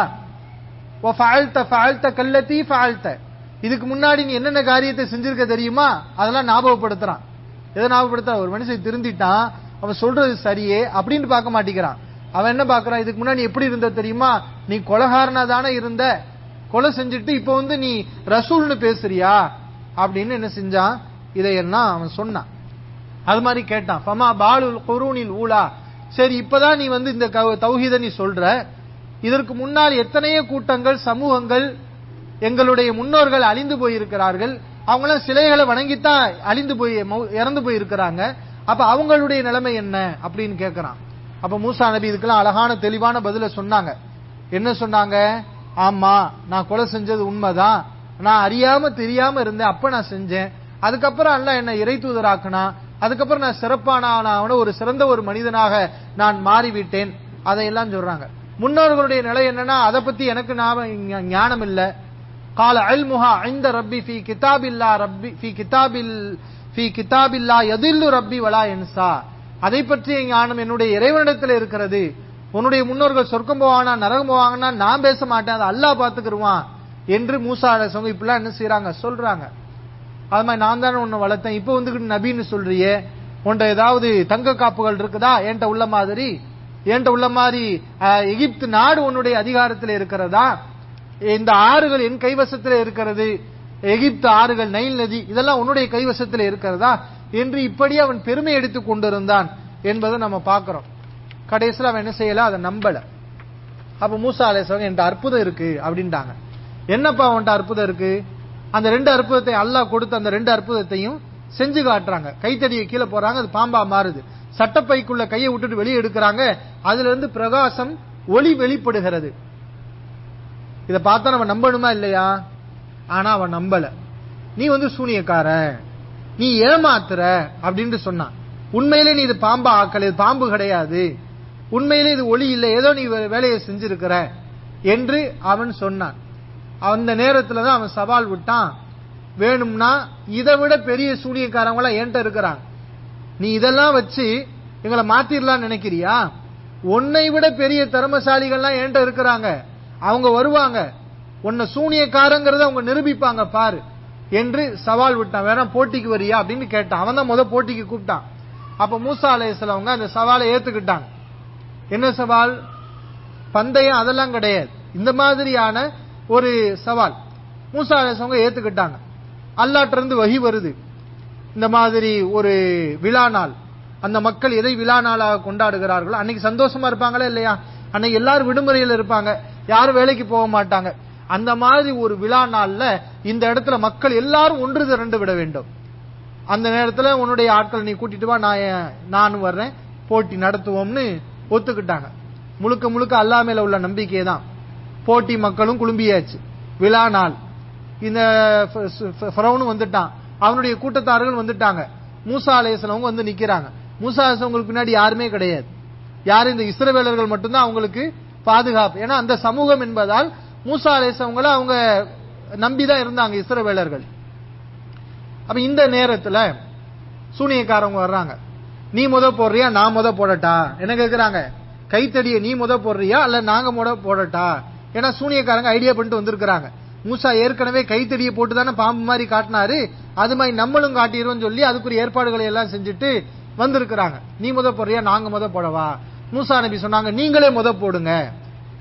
ஓ ஃபஅல்த ஃபஅல்த கல்லதி ஃபஅல்த இதுக்கு முன்னாடி நீ என்னென்ன காரியத்தை செஞ்சிருக்க தெரியுமா அதெல்லாம் ஞாபகப்படுத்துறான் எதை ஞாபகப்படுத்துறான் ஒரு மனுஷன் திருந்திட்டான் அவன் சொல்றது சரியே அப்படின்னு பார்க்க மாட்டேங்கிறான் அவன் என்ன பார்க்கறான் இதுக்கு முன்னாடி நீ எப்படி இருந்த தெரியுமா நீ கொலகாரனா தானே இருந்த கொலை செஞ்சுட்டு இப்போ வந்து நீ ரசூல்னு பேசுறியா அப்படின்னு என்ன செஞ்சான் இதையெல்லாம் அவன் சொன்னான் அது மாதிரி கேட்டான் ஃபமா பாலுல் குரூனில் ஊலா சரி இப்பதான் நீ வந்து இந்த கவ- தௌஹீத நீ சொல்ற இதற்கு முன்னால் எத்தனையோ கூட்டங்கள் சமூகங்கள் எங்களுடைய முன்னோர்கள் அழிந்து போயிருக்கிறார்கள் அவங்களாம் சிலைகளை வணங்கித்தான் அழிந்து போய் மௌ- இறந்து போயிருக்கிறாங்க அப்ப அவங்களுடைய நிலைமை என்ன அப்படின்னு கேட்கறான் அப்ப மூசா நபி இதுக்கெல்லாம் அழகான தெளிவான பதில சொன்னாங்க என்ன சொன்னாங்க ஆமா நான் கொலை செஞ்சது உண்மைதான் நான் அறியாம தெரியாம இருந்தேன் அப்ப நான் செஞ்சேன் அதுக்கப்புறம் அல்லாஹ் என்ன இறை தூதராக்குனா அதுக்கப்புறம் நான் சிறப்பான ஆனவன ஒரு சிறந்த ஒரு மனிதனாக நான் மாறிவிட்டேன் அதையெல்லாம் சொல்றாங்க முன்னோர்களுடைய நிலை என்னன்னா அதை பத்தி எனக்கு ஞாப- ஞ- ஞானம் இல்ல கால அல்முஹா இந்த ரப்பி ஃபி கிதாபில்லா ரப்பி ஃபி கிதாபில் ஃபி கிதாபில்லா யதில்லு ரப்பி வலா என்சா அதை பற்றிய ஞானம் என்னுடைய இறைவனிடத்தில் இருக்கிறது உன்னுடைய முன்னோர்கள் சொர்க்கம் போவானா நரகம் போவாங்கன்னா நான் பேச மாட்டேன் அதை அல்லாஹ் பாத்துக்கிருவான் என்று மூசா அலைஹிஸ்ஸலாம் இப்படிலாம் என்ன செய்றாங்க சொல்றாங்க அது மாதிரி நான் தானே உன்னை வளர்த்தேன் இப்போ வந்துகிட்டு நபின்னு சொல்றியே உன்ட்ட ஏதாவது தங்க காப்புகள் இருக்குதா என்கிட்ட உள்ள மாதிரி என்கிட்ட உள்ள மாதிரி அஹ், எகிப்து நாடு உன்னுடைய அதிகாரத்தில் இருக்கிறதா இந்த ஆறுகள் என் கைவசத்தில் இருக்கிறது எகிப்து ஆறுகள் நைல் நதி இதெல்லாம் உன்னுடைய கைவசத்தில் இருக்கிறதா என்று இப்படி அவன் பெருமை எடுத்துக் கொண்டிருந்தான் என்பதை நம்ம பார்க்கிறோம் கடைசியில் அவன் என்ன செய்யல அதை நம்பல அப்ப மூசா அலைஹிஸ்ஸலாம் என்கிட்ட அற்புதம் இருக்கு அப்படின்ட்டாங்க என்னப்பா உன்கிட்ட அற்புதம் இருக்கு அந்த ரெண்டு அற்புதத்தை அல்லாஹ் கொடுத்த அந்த ரெண்டு அற்புதத்தையும் செஞ்சு காட்டுறாங்க கைத்தடியை கீழே போறாங்க அது பாம்பா மாறுது சட்டப்பைக்குள்ள கையை விட்டுட்டு வெளியே எடுக்கிறாங்க அதுல இருந்து பிரகாசம் ஒளி வெளிப்படுகிறது இத பார்த்தா நம்ம நம்பணுமா இல்லையா ஆனா அவன் நம்பல நீ வந்து சூனியக்கார நீ ஏமாத்துற அப்படின்னு சொன்னான் உண்மையிலே நீ இது பாம்பா ஆக்கல இது பாம்பு கிடையாது உண்மையிலே இது ஒளி இல்லை ஏதோ நீ வே- வேலையை செஞ்சிருக்கிற என்று அவன் சொன்னான் அந்த நேரத்துல தான் அவன் சவால் விட்டான் வேணும்னா இதை விட பெரிய சூனியக்காரங்க என்கிட்ட இருக்கிறாங்க நீ இதெல்லாம் வச்சு எங்களை மாத்திரலாம் நினைக்கிறியா உன்னை விட பெரிய திறமசாலிகள்லாம் என்கிட்ட இருக்கிறாங்க அவங்க வருவாங்க உன்னை சூனியக்காரங்கிறத அவங்க நிரூபிப்பாங்க பாரு என்று சவால் விட்டான் வேற போட்டிக்கு வரியா அப்படின்னு கேட்டான் அவன் தான் முத போட்டிக்கு கூப்பிட்டான் அப்ப மூசா அலைஹிஸ்ஸலாம் அந்த சவாலை ஏத்துக்கிட்டாங்க என்ன சவால் பந்தயம் அதெல்லாம் கிடையாது இந்த மாதிரியான ஒரு சவால் மூசா அலைஹிஸ்ஸலாம் ஏத்துக்கிட்டாங்க அல்லாட்ட இருந்து வகி வருது இந்த மாதிரி ஒரு விழா நாள் அந்த மக்கள் எதை விழா நாளாக கொண்டாடுகிறார்களோ அன்னைக்கு சந்தோஷமா இருப்பாங்களா இல்லையா அன்னைக்கு எல்லாரும் விடுமுறையில் இருப்பாங்க யாரும் வேலைக்கு போக மாட்டாங்க அந்த மாதிரி ஒரு விழா நாள்ல இந்த இடத்துல மக்கள் எல்லாரும் ஒன்று திரண்டு விட வேண்டும் அந்த நேரத்துல உன்னுடைய ஆட்கள் நீ கூட்டிட்டு வா நான் ஏன்- நானும் வர்றேன் போட்டி நடத்துவோம்னு ஒத்துக்கிட்டாங்க முழுக்க முழுக்க அல்லா மேல உள்ள நம்பிக்கை தான் போட்டி மக்களும் குழும்பியாச்சு விழா நாள் இந்த ஃப- ஃப- ஃபரௌனும் வந்துட்டான் அவனுடைய கூட்டத்தார்கள் வந்துட்டாங்க மூசா அலையசலவங்க வந்து நிக்கிறாங்க மூசா அலையசவங்களுக்கு பின்னாடி யாருமே கிடையாது யாரும் இந்த இஸ்ரவேலர்கள் மட்டும்தான் அவங்களுக்கு பாதுகாப்பு ஏன்னா அந்த சமூகம் என்பதால் மூசா அலையசவங்கள அவங்க நம்பிதான் இருந்தாங்க இஸ்ரவேலர்கள் அப்ப இந்த நேரத்துல சூனியக்காரவங்க வர்றாங்க நீ முத போடுறியா நான் முத போடட்டா என்ன கேக்குறாங்க கைத்தடியை நீ முத போடுறியா அல்ல நாங்க முத போடட்டா ஏன்னா சூனியக்காரங்க ஐடியா பண்ணிட்டு வந்திருக்கிறாங்க மூசா ஏற்கனவே கைத்தடியை போட்டு தானே பாம்பு மாதிரி காட்டினாரு அது மாதிரி நம்மளும் காட்டிடுவோம் சொல்லி அதுக்குரிய ஏற்பாடுகளை எல்லாம் செஞ்சுட்டு வந்திருக்கிறாங்க நீ முத போடுறியா நாங்க முத போடவா மூசா நபி சொன்னாங்க நீங்களே முத போடுங்க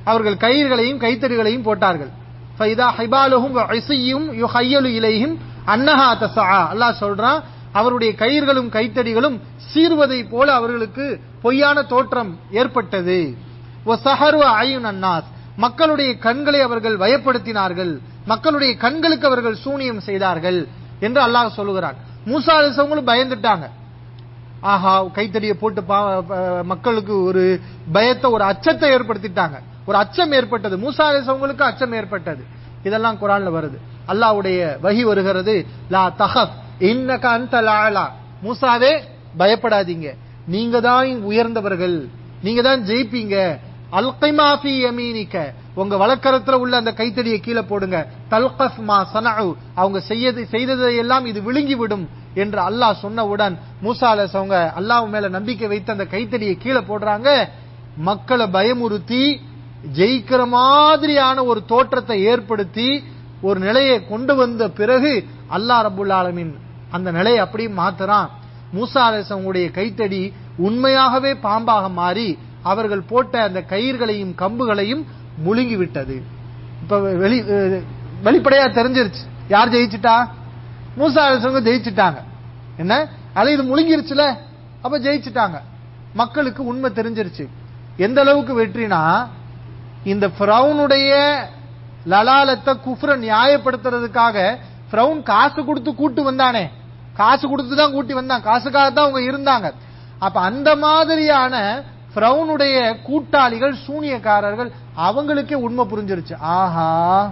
அவர்கள் கயிறுகளையும் கைத்தறிகளையும் போட்டார்கள் ஃபைதா ஹைபாலுஹும் வஇஸியும் யுஹையலு இலைஹிம் அன்னஹா தஸஆ அல்லாஹ் சொல்றான் அவருடைய கயிர்களும் கைத்தடிகளும் சீர்வதை போல அவர்களுக்கு பொய்யான தோற்றம் ஏற்பட்டது வஸஹரு அயுன் அன்னாஸ் மக்களுடைய கண்களை அவர்கள் பயப்படுத்தினார்கள் மக்களுடைய கண்களுக்கு அவர்கள் சூனியம் செய்தார்கள் என்று அல்லாஹ் சொல்லுகிறான் மூசா அலிசவங்களும் பயந்துட்டாங்க ஆஹா கைத்தடியை போட்டு பா- ப- மக்களுக்கு ஒரு பயத்தை ஒரு அச்சத்தை ஏற்படுத்திட்டாங்க ஒரு அச்சம் ஏற்பட்டது மூசா அலிசவங்களுக்கு அச்சம் ஏற்பட்டது இதெல்லாம் குரான்ல வருது அல்லாஹ்வுடைய வஹி வருகிறது லா தஹப் இன்னக அந்த லாலா மூசாவே பயப்படாதீங்க நீங்க தான் உயர்ந்தவர்கள் நீங்க தான் ஜெயிப்பீங்க அல்கைமா ஃபி யமீனிக்க உங்க வழக்கரத்துல உள்ள அந்த கைத்தடியை கீழே போடுங்க தல்கஃப் மா சனஉ அவங்க செய்யது செய்ததை எல்லாம் இது விழுங்கி விடும் என்று அல்லாஹ் சொன்னவுடன் மூசா அலைஹிஸ் அவங்க அல்லாஹ் மேல நம்பிக்கை வைத்து அந்த கைத்தடியை கீழே போடுறாங்க மக்களை பயமுறுத்தி ஜெயிக்கிற மாதிரியான ஒரு தோற்றத்தை ஏற்படுத்தி ஒரு நிலையை கொண்டு வந்த பிறகு அல்லாஹ் ரப்புல் ஆலமீன் அந்த நிலையை அப்படியே மாத்துறான் மூசா அலைஹிஸ்ஸலாமுடைய கைத்தடி உண்மையாகவே பாம்பாக மாறி அவர்கள் போட்ட அந்த கயிர்களையும் கம்புகளையும் முழுங்கி விட்டது இப்ப வெளி அஹ் வெளிப்படையா தெரிஞ்சிருச்சு யார் ஜெயிச்சிட்டா மூசா அலைஹிஸ்ஸலாமு ஜெயிச்சிட்டாங்க என்ன அது இது முழுங்கிருச்சுல அப்ப ஜெயிச்சிட்டாங்க மக்களுக்கு உண்மை தெரிஞ்சிருச்சு எந்த அளவுக்கு வெற்றினா இந்த ஃபிரௌனுடைய லலாலத்தை குஃப்ர நியாயப்படுத்துறதுக்காக ஃபிரௌன் காசு கொடுத்து கூட்டு வந்தானே காசு கொடுத்து தான் கூட்டி வந்தான் காசுக்காக தான் அவங்க இருந்தாங்க அப்ப அந்த மாதிரியான ஃபிரௌனுடைய கூட்டாளிகள் சூனியக்காரர்கள் அவங்களுக்கே உண்மை புரிஞ்சிருச்சு ஆஹா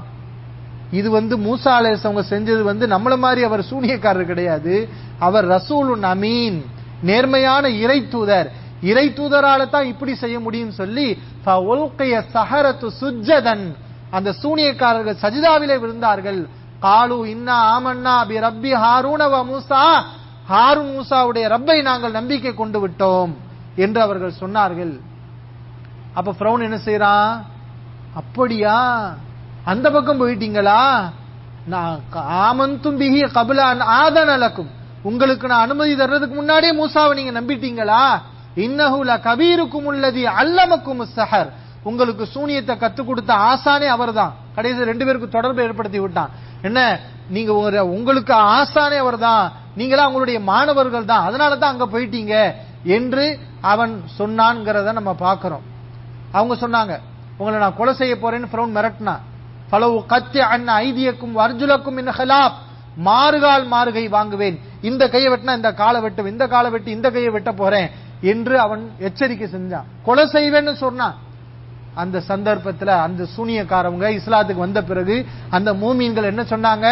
இது வந்து மூசா அலைஹிஸ் அவங்க செஞ்சது வந்து நம்மள மாதிரி அவர் சூனியக்காரர் கிடையாது அவர் ரசூலுன் அமீன் நேர்மையான இறை தூதர் இறை தூதரால தான் இப்படி செய்ய முடியும் சொல்லி ஃபஉல்கிய சஹரத்து சுஜ்ஜதன் அந்த சூனியக்காரர்கள் சஜிதாவிலே விழுந்தார்கள் காலு இன்னா ஆமன்னா பி ரப்பி ஹாரூன வ மூசா ஹாரூன் மூசாவுடைய ரப்பை நாங்கள் நம்பிக்கை கொண்டு விட்டோம் என்று அவர்கள் சொன்னார்கள் அப்ப ஃப்ரௌன் என்ன செய்யறான் அப்படியா அந்த பக்கம் போயிட்டீங்களா நான் ஆமந்தும் பிஹி கபில ஆதனலக்கும் உங்களுக்கு நான் அனுமதி தர்றதுக்கு முன்னாடியே மூசாவை நீங்க நம்பிட்டீங்களா இன்னஹுல கபீருக்கும் உள்ளதி அல்லமக்கும் சஹர் உங்களுக்கு சூனியத்தை கத்து கொடுத்த ஆசானே அவர்தான் கடைசி ரெண்டு பேருக்கு தொடர்பு ஏற்படுத்தி விட்டான் என்ன நீங்க ஒரு- உங்களுக்கு ஆசானே அவர்தான் நீங்களா உங்களுடைய மாணவர்கள் தான் அதனால தான் அங்க போயிட்டீங்க என்று அவன் சொன்னான்ங்கிறத நம்ம பார்க்கிறோம் அவங்க சொன்னாங்க உங்களை நான் கொலை செய்ய போறேன்னு ஃபிரௌன் மிரட்டினா ஃபலவு கத்தி அண்ண ஐதியக்கும் அர்ஜுலக்கும் இன்ன ஹிலாப் மாறுகால் மாறுகை வாங்குவேன் இந்த கையை வெட்டினா இந்த காலை வெட்டும் இந்த காலை வெட்டி இந்த கையை வெட்ட போறேன் என்று அவன் எச்சரிக்கை செஞ்சான் கொலை செய்வேன்னு சொன்னான் அந்த சந்தர்ப்பத்துல அந்த சூனியக்காரவங்க இஸ்லாத்துக்கு வந்த பிறகு அந்த மூமீன்கள் என்ன சொன்னாங்க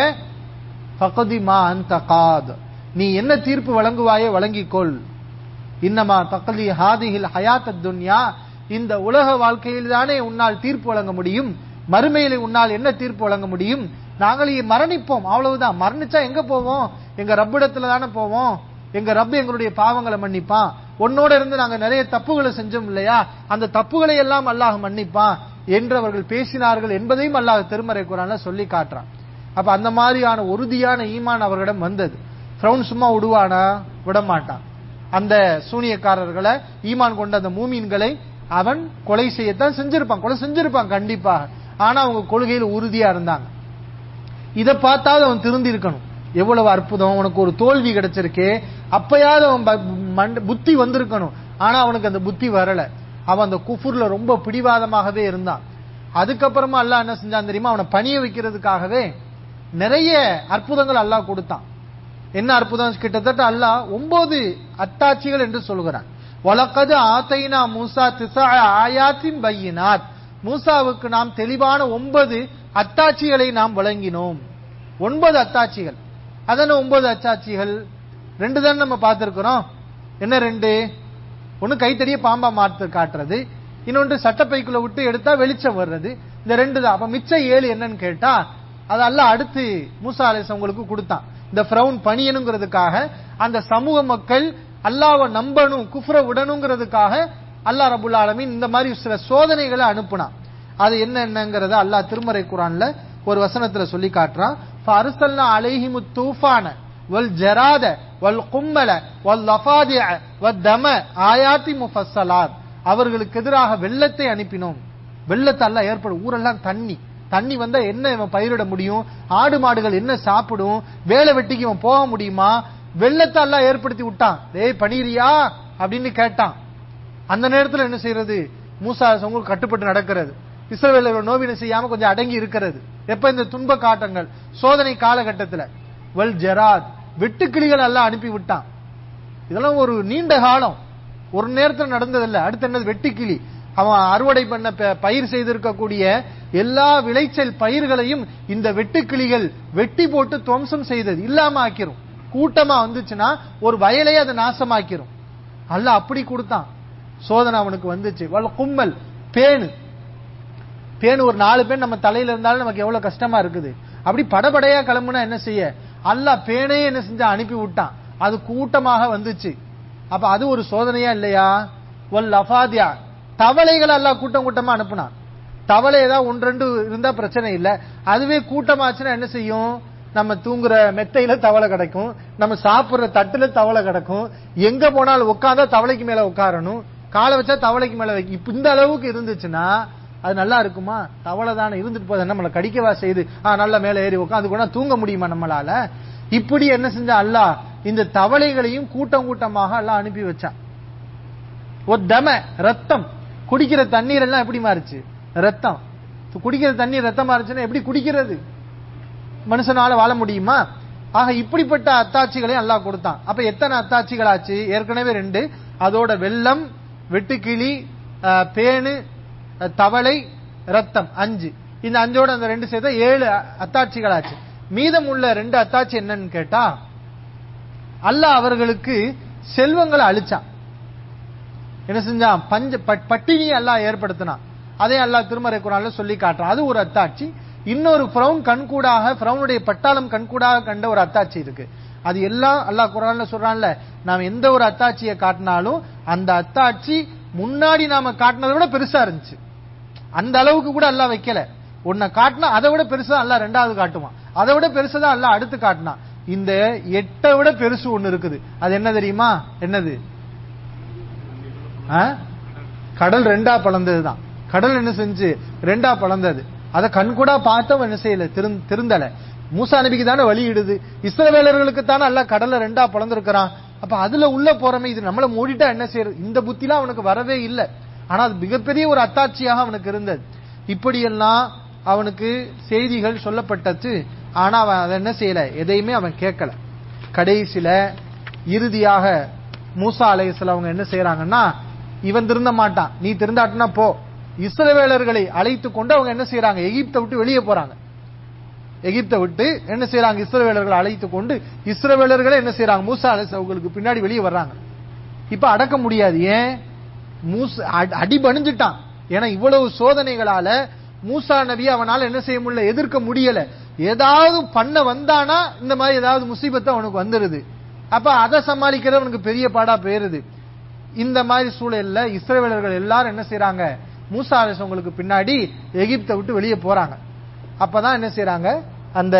ஃபகதி மா அந்த காத் நீ என்ன தீர்ப்பு வழங்குவாயோ வழங்கிக்கொள் இன்னமா தக்கலி ஹாதிஹில் ஹயாத் துன்யா இந்த உலக வாழ்க்கையில் தானே உன்னால் தீர்ப்பு வழங்க முடியும் மறுமையில உன்னால் என்ன தீர்ப்பு வழங்க முடியும் நாங்கள் இ- மரணிப்போம் அவ்வளவுதான் மரணிச்சா எங்க போவோம் எங்க ரப்பிடத்துல தானே போவோம் எங்க ரப்பு எங்களுடைய பாவங்களை மன்னிப்பான் உன்னோட இருந்து நாங்க நிறைய தப்புகளை செஞ்சோம் இல்லையா அந்த தப்புகளை எல்லாம் அல்லாஹ் மன்னிப்பான் என்று அவர்கள் பேசினார்கள் என்பதையும் அல்லாஹ் திருமறை குரான்ல சொல்லி காட்டுறான் அப்ப அந்த மாதிரியான உறுதியான ஈமான் அவர்களிடம் வந்தது ஃப்ரௌன் சும்மா விடுவானா விட மாட்டான் அந்த சூனியக்காரர்களை ஈமான் கொண்ட அந்த மூமீன்களை அவன் கொலை செய்யத்தான் செஞ்சிருப்பான் கொலை செஞ்சிருப்பான் கண்டிப்பாக ஆனா அவங்க கொள்கையில் உறுதியா இருந்தாங்க இதை பார்த்தாவது அவன் திருந்தி இருக்கணும் எவ்வளவு அற்புதம் உனக்கு ஒரு தோல்வி கிடைச்சிருக்கே அப்பயாவது அவன் ப- மண்ட- புத்தி வந்திருக்கணும் ஆனா அவனுக்கு அந்த புத்தி வரல அவன் அந்த குஃபுர்ல ரொம்ப பிடிவாதமாகவே இருந்தான் அதுக்கப்புறமா அல்லாஹ் என்ன செஞ்சான் தெரியுமா அவனை பணிய வைக்கிறதுக்காகவே நிறைய அற்புதங்கள் அல்லாஹ் கொடுத்தான் என்ன அற்புதம் கிட்டத்தட்ட அல்லாஹ் ஒன்பது அத்தாட்சிகள் என்று சொல்கிறான் வலக்கது ஆத்தைனா மூசா திசா ஆயாத்தின் பையினாத் மூசாவுக்கு நாம் தெளிவான ஒன்பது அத்தாட்சிகளை நாம் வழங்கினோம் ஒன்பது அத்தாட்சிகள் அதன ஒன்பது அத்தாட்சிகள் ரெண்டு தானே நம்ம பார்த்திருக்கிறோம் என்ன ரெண்டு ஒன்னு கைத்தடிய பாம்பா மாத்து காட்டுறது இன்னொன்று சட்டப்பைக்குள்ள விட்டு எடுத்தா வெளிச்சம் வர்றது இந்த ரெண்டு தான் அப்ப மிச்சம் ஏழு என்னன்னு கேட்டா அது அல்லாஹ் அடுத்து மூசா அலிஸ் உங்களுக்கு கொடுத்தான் இந்த ஃப்ரௌன் பணியணுங்கிறதுக்காக அந்த சமூக மக்கள் அல்லாஹ்வை நம்பணும் குஃப்ர விடணுங்கிறதுக்காக அல்லாஹ் ரபுல் ஆலமீன் இந்த மாதிரி சில சோதனைகளை அனுப்புனான் அது என்ன என்னங்கறத அல்லாஹ் திருமறை குரான்ல ஒரு வசனத்துல சொல்லி காட்டுறான் ஃபஅர்சல்னா அலைஹிமு தூஃபான வல் ஜராத வல் கும்மல வல் லஃபாதிஅ வத் தம ஆயாத்தி முஃபஸ்ஸலாத் அவர்களுக்கு எதிராக வெள்ளத்தை அனுப்பினோம் வெள்ளத்தை எல்லாம் ஏற்படும் ஊரெல்லாம் தண்ணி தண்ணி வந்தா என்ன இவன் பயிரிட முடியும் ஆடு மாடுகள் என்ன சாப்பிடும் வேலை வெட்டிக்கு இவன் போக முடியுமா வெள்ளத்தை எல்லாம் ஏற்படுத்தி விட்டான் டேய் பணிரியா அப்படின்னு கேட்டான் அந்த நேரத்துல என்ன செய்யறது மூசா சமூகம் கட்டுப்பட்டு நடக்கிறது இஸ்ரவேலர்கள் நோவினை செய்யாம கொஞ்சம் அடங்கி இருக்கிறது எப்ப இந்த துன்ப காட்டங்கள் சோதனை காலகட்டத்துல வல் ஜெராத் வெட்டுக்கிளிகள் எல்லாம் அனுப்பி விட்டான் இதெல்லாம் ஒரு நீண்ட காலம் ஒரு நேரத்தில் நடந்ததில்ல அடுத்து என்னது வெட்டுக்கிளி அவன் அறுவடை பண்ண ப- பயிர் செய்திருக்கக்கூடிய எல்லா விளைச்சல் பயிர்களையும் இந்த வெட்டுக்கிளிகள் வெட்டி போட்டு துவம்சம் செய்தது இல்லாம ஆக்கிரும் கூட்டமா வந்துச்சுன்னா ஒரு வயலையே அதை நாசமாக்கிரும் அல்லாஹ் அப்படி கொடுத்தான் சோதனை அவனுக்கு வந்துச்சு வல் கும்மல் பேணு பேணு ஒரு நாலு பேன் நம்ம தலையில இருந்தாலும் நமக்கு எவ்வளவு கஷ்டமா இருக்குது அப்படி படபடையா கிளம்புனா என்ன செய்ய அல்லாஹ் பேனையே என்ன செஞ்சா அனுப்பி விட்டான் அது கூட்டமாக வந்துச்சு அப்ப அது ஒரு சோதனையா இல்லையா வல் அஃபாதியா தவளைகள் அல்லாஹ் கூட்டம் கூட்டமா அனுப்புனான் தவளை ஏதாவது ஒன்று ரெண்டு இருந்தா பிரச்சனை இல்ல அதுவே கூட்டமாச்சுன்னா என்ன செய்யும் நம்ம தூங்குற மெத்தையில தவளை கிடைக்கும் நம்ம சாப்பிடுற தட்டுல தவளை கிடக்கும் எங்க போனாலும் உட்காந்தா தவளைக்கு மேல உட்காரணும் காலை வச்சா தவளைக்கு மேல வைக்கும் இப்ப இந்த அளவுக்கு இருந்துச்சுன்னா அது நல்லா இருக்குமா தவளை தானே இருந்துட்டு போது நம்மளை கடிக்கவா செய்து ஆ நல்லா மேல ஏறி உட்காந்து கூட தூங்க முடியுமா நம்மளால இப்படி என்ன செஞ்சா அல்லாஹ் இந்த தவளைகளையும் கூட்டம் கூட்டமாக அல்லாஹ் அனுப்பி வச்சான் ஒரு தம ரத்தம் குடிக்கிற தண்ணீர் எல்லாம் எப்படி மாறுச்சு ரத்தம் குடிக்கிற தண்ணீர் ரத்தம் மாறுச்சுன்னா எப்படி குடிக்கிறது மனுஷனால வாழ முடியுமா ஆக இப்படிப்பட்ட அத்தாட்சிகளை அல்லாஹ் கொடுத்தான் அப்ப எத்தனை அத்தாட்சிகள் ஆச்சு ஏற்கனவே ரெண்டு அதோட வெள்ளம் வெட்டுக்கிளி அஹ், பேணு அஹ், தவளை ரத்தம் அஞ்சு இந்த அஞ்சோட அந்த ரெண்டு சேர்த்தா ஏழு அ- அத்தாட்சிகள் ஆச்சு மீதம் உள்ள ரெண்டு அத்தாட்சி என்னன்னு கேட்டா அல்லாஹ் அவர்களுக்கு செல்வங்களை அழிச்சான் என்ன செஞ்சான் பஞ்ச பட்- பட்டினியை அல்லாஹ் ஏற்படுத்தினான் அதை அல்லாஹ் திருமறை குரான்ல சொல்லி காட்டுறான் அது ஒரு அத்தாட்சி இன்னொரு ஃப்ரௌன் கண்கூடாக ஃப்ரௌனுடைய பட்டாளம் கண்கூடாக கண்ட ஒரு அத்தாட்சி இருக்கு அது எல்லாம் அல்லாஹ் குரான்ல சொல்றான்ல நாம் எந்த ஒரு அத்தாட்சியை காட்டினாலும் அந்த அத்தாட்சி முன்னாடி நாம காட்டினதை விட பெருசா இருந்துச்சு அந்த அளவுக்கு கூட அல்லாஹ் வைக்கல உன்னை காட்டினா அதை விட பெருசா அல்லாஹ் ரெண்டாவது காட்டுவான் அதை விட பெருசா தான் அல்லாஹ் அடுத்து காட்டினான் இந்த எட்டை விட பெருசு ஒண்ணு இருக்குது அது என்ன தெரியுமா என்னது ஆ? கடல் ரெண்டா பளந்ததுதான் கடல் என்ன செஞ்சு ரெண்டா பளந்தது அதை கண்கூடா பார்த்தவன் என்ன செய்யல திருந்- திருந்தல மூசா நபிக்கு தானே வழியிடுது இஸ்ரவேலர்களுக்கு தானே அல்ல கடல்ல ரெண்டா பளந்திருக்கிறான் அப்ப அதுல உள்ள போறமே இது நம்மள மூடிட்டா என்ன செய்யறது இந்த புத்திலாம் அவனுக்கு வரவே இல்லை ஆனா அது மிகப்பெரிய ஒரு அத்தாட்சியாக அவனுக்கு இருந்தது இப்படியெல்லாம் அவனுக்கு செய்திகள் சொல்லப்பட்டது ஆனா அவன் அதை என்ன செய்யல எதையுமே அவன் கேட்கல கடைசியில இறுதியாக மூசா அலைஹிஸ்ஸலாம் அவங்க என்ன செய்யறாங்கன்னா இவன் திருந்த மாட்டான் நீ திருந்தாட்டினா போ இஸ்ரவேலர்களை அழைத்து கொண்டு அவங்க என்ன செய்யறாங்க எகிப்தை விட்டு வெளியே போறாங்க எகிப்தை விட்டு என்ன செய்யறாங்க இஸ்ரவேலர்களை அழைத்து கொண்டு இஸ்ரவேலர்களே என்ன செய்யறாங்க மூசா அலைஹிஸ்ஸலாம் அவங்களுக்கு பின்னாடி வெளியே வர்றாங்க இப்ப அடக்க முடியாது ஏன் மூசா அடி- அடி பணிஞ்சிட்டான் ஏன்னா இவ்வளவு சோதனைகளால மூசா நபி அவனால என்ன செய்ய முடியல எதிர்க்க முடியல ஏதாவது பண்ண வந்தானா இந்த மாதிரி ஏதாவது முசீபத்து அவனுக்கு வந்துருது அப்ப அதை சமாளிக்கிறது அவனுக்கு பெரிய பாடா போயிருது இந்த மாதிரி சூழல்ல இஸ்ரவேலர்கள் எல்லாரும் என்ன செய்றாங்க மூசா அலைஹிஸ்ஸலாம் உங்களுக்கு பின்னாடி எகிப்தை விட்டு வெளியே போறாங்க அப்பதான் என்ன செய்றாங்க அந்த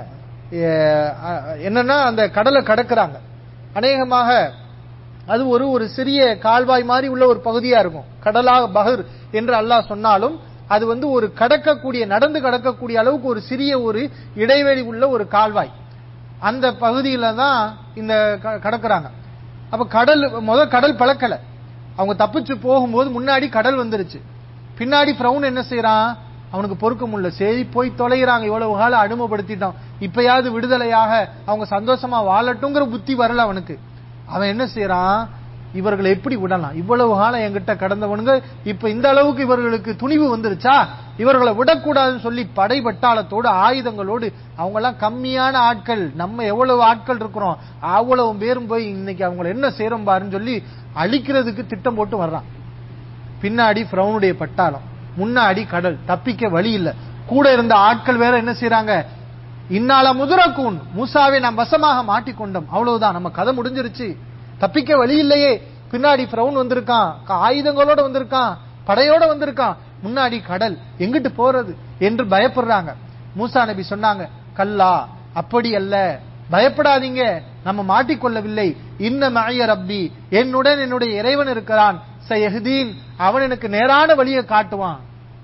அஹ், அஹ், என்னன்னா அந்த கடலை கடக்குறாங்க அநேகமாக அது ஒரு ஒரு சிறிய கால்வாய் மாதிரி உள்ள ஒரு பகுதியா இருக்கும் கடலாக பஹர் என்று அல்லாஹ் சொன்னாலும் அது வந்து ஒரு கடக்கக்கூடிய நடந்து கடக்கக்கூடிய அளவுக்கு ஒரு சிறிய ஒரு இடைவெளி உள்ள ஒரு கால்வாய் அந்த பகுதியில தான் இந்த க- கடக்குறாங்க அப்ப கடல் முத கடல் பழக்கல அவங்க தப்பிச்சு போகும்போது முன்னாடி கடல் வந்துருச்சு பின்னாடி பிரவுன் என்ன செய்யறான் அவனுக்கு பொறுக்க முடியல சரி போய் தொலைகிறாங்க இவ்வளவு காலம் அடிமைப்படுத்திட்டோம் இப்பயாவது விடுதலையாக அவங்க சந்தோஷமா வாழட்டுங்கிற புத்தி வரல அவனுக்கு அவன் என்ன செய்யறான் இவர்களை எப்படி விடலாம் இவ்வளவு காலம் என்கிட்ட கடந்தவனுங்க இப்ப இந்த அளவுக்கு இவர்களுக்கு துணிவு வந்துருச்சா இவர்களை விடக்கூடாதுன்னு சொல்லி படை பட்டாளத்தோடு ஆயுதங்களோடு அவங்க எல்லாம் கம்மியான ஆட்கள் நம்ம எவ்வளவு ஆட்கள் இருக்கிறோம் அவ்வளவு பேரும் போய் இன்னைக்கு அவங்கள என்ன செய்யறோம் பாருன்னு சொல்லி அழிக்கிறதுக்கு திட்டம் போட்டு வர்றான் பின்னாடி பிரவுனுடைய பட்டாளம் முன்னாடி கடல் தப்பிக்க வழி இல்ல கூட இருந்த ஆட்கள் வேற என்ன செய்றாங்க இன்னால முதுரக்கூன் மூசாவை நாம் வசமாக மாட்டிக்கொண்டோம் அவ்வளவுதான் நம்ம கதை முடிஞ்சிருச்சு தப்பிக்க வழி இல்லையே பின்னாடி பிரவுன் வந்திருக்கான் க- ஆயுதங்களோட வந்திருக்கான் படையோட வந்திருக்கான் முன்னாடி கடல் எங்கிட்டு போறது என்று பயப்படுறாங்க மூசா நபி சொன்னாங்க கல்லா அப்படி அல்ல பயப்படாதீங்க நம்ம மாட்டிக்கொள்ளவில்லை இன்ன மழைய ரப்பி என்னுடன் என்னுடைய இறைவன் இருக்கிறான் சயஹ்தீன் அவன் எனக்கு நேரான வழியை காட்டுவான்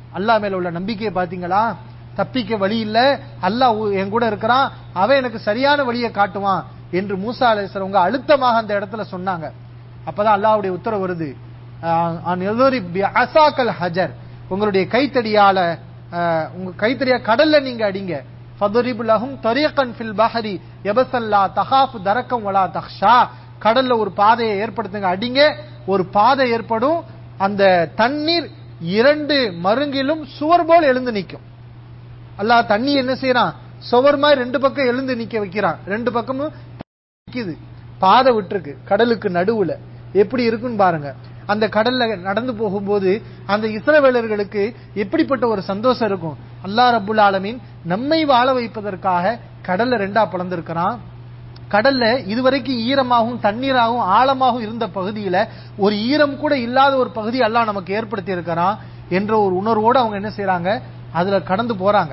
அல்லாஹ் மேல உள்ள நம்பிக்கையை பாத்தீங்களா தப்பிக்க வழி இல்ல அல்லாஹ் உ- என் கூட இருக்கிறான் அவன் எனக்கு சரியான வழியை காட்டுவான் என்று மூசா அலைஹிஸ்ஸலாம் அழுத்தமாக அந்த இடத்துல சொன்னாங்க அப்பதான் அல்லாஹ்வுடைய உத்தரவு வருது ஆஹ், அன் யதுரிப் பி அசாக்கல் ஹஜர் உங்களுடைய கைத்தடியால ஆஹ், உங்க கைத்தடியா கடல்ல நீங்க அடிங்க ஃபதுரிபு லஹும் தரீகன் ஃபில் பஹரி யபசல்லா தகாஃபு தரக்கம் வலா தஹ்ஷா கடல்ல ஒரு பாதையை ஏற்படுத்துங்க அடிங்க ஒரு பாதை ஏற்படும் அந்த தண்ணீர் இரண்டு மருங்கிலும் சுவர் போல் எழுந்து நிக்கும் அல்லாஹ் தண்ணி என்ன செய்யறான் சுவர் மாதிரி ரெண்டு பக்கம் எழுந்து நிக்க வைக்கிறான் ரெண்டு பக்கமும் நிக்குது பாதை விட்டுருக்கு கடலுக்கு நடுவுல எப்படி இருக்குன்னு பாருங்க அந்த கடல்ல நடந்து போகும்போது அந்த இஸ்ரவேலர்களுக்கு எப்படிப்பட்ட ஒரு சந்தோஷம் இருக்கும் அல்லாஹ் ரப்புல் ஆலமீன் நம்மை வாழ வைப்பதற்காக கடல்ல ரெண்டா பிளந்திருக்கிறான் கடல்ல இதுவரைக்கும் ஈரமாகவும் தண்ணீராகவும் ஆழமாகவும் இருந்த பகுதியில ஒரு ஈரம் கூட இல்லாத ஒரு பகுதி அல்லாஹ் நமக்கு ஏற்படுத்தி இருக்கிறான் என்ற ஒரு உணர்வோடு அவங்க என்ன செய்றாங்க அதுல கடந்து போறாங்க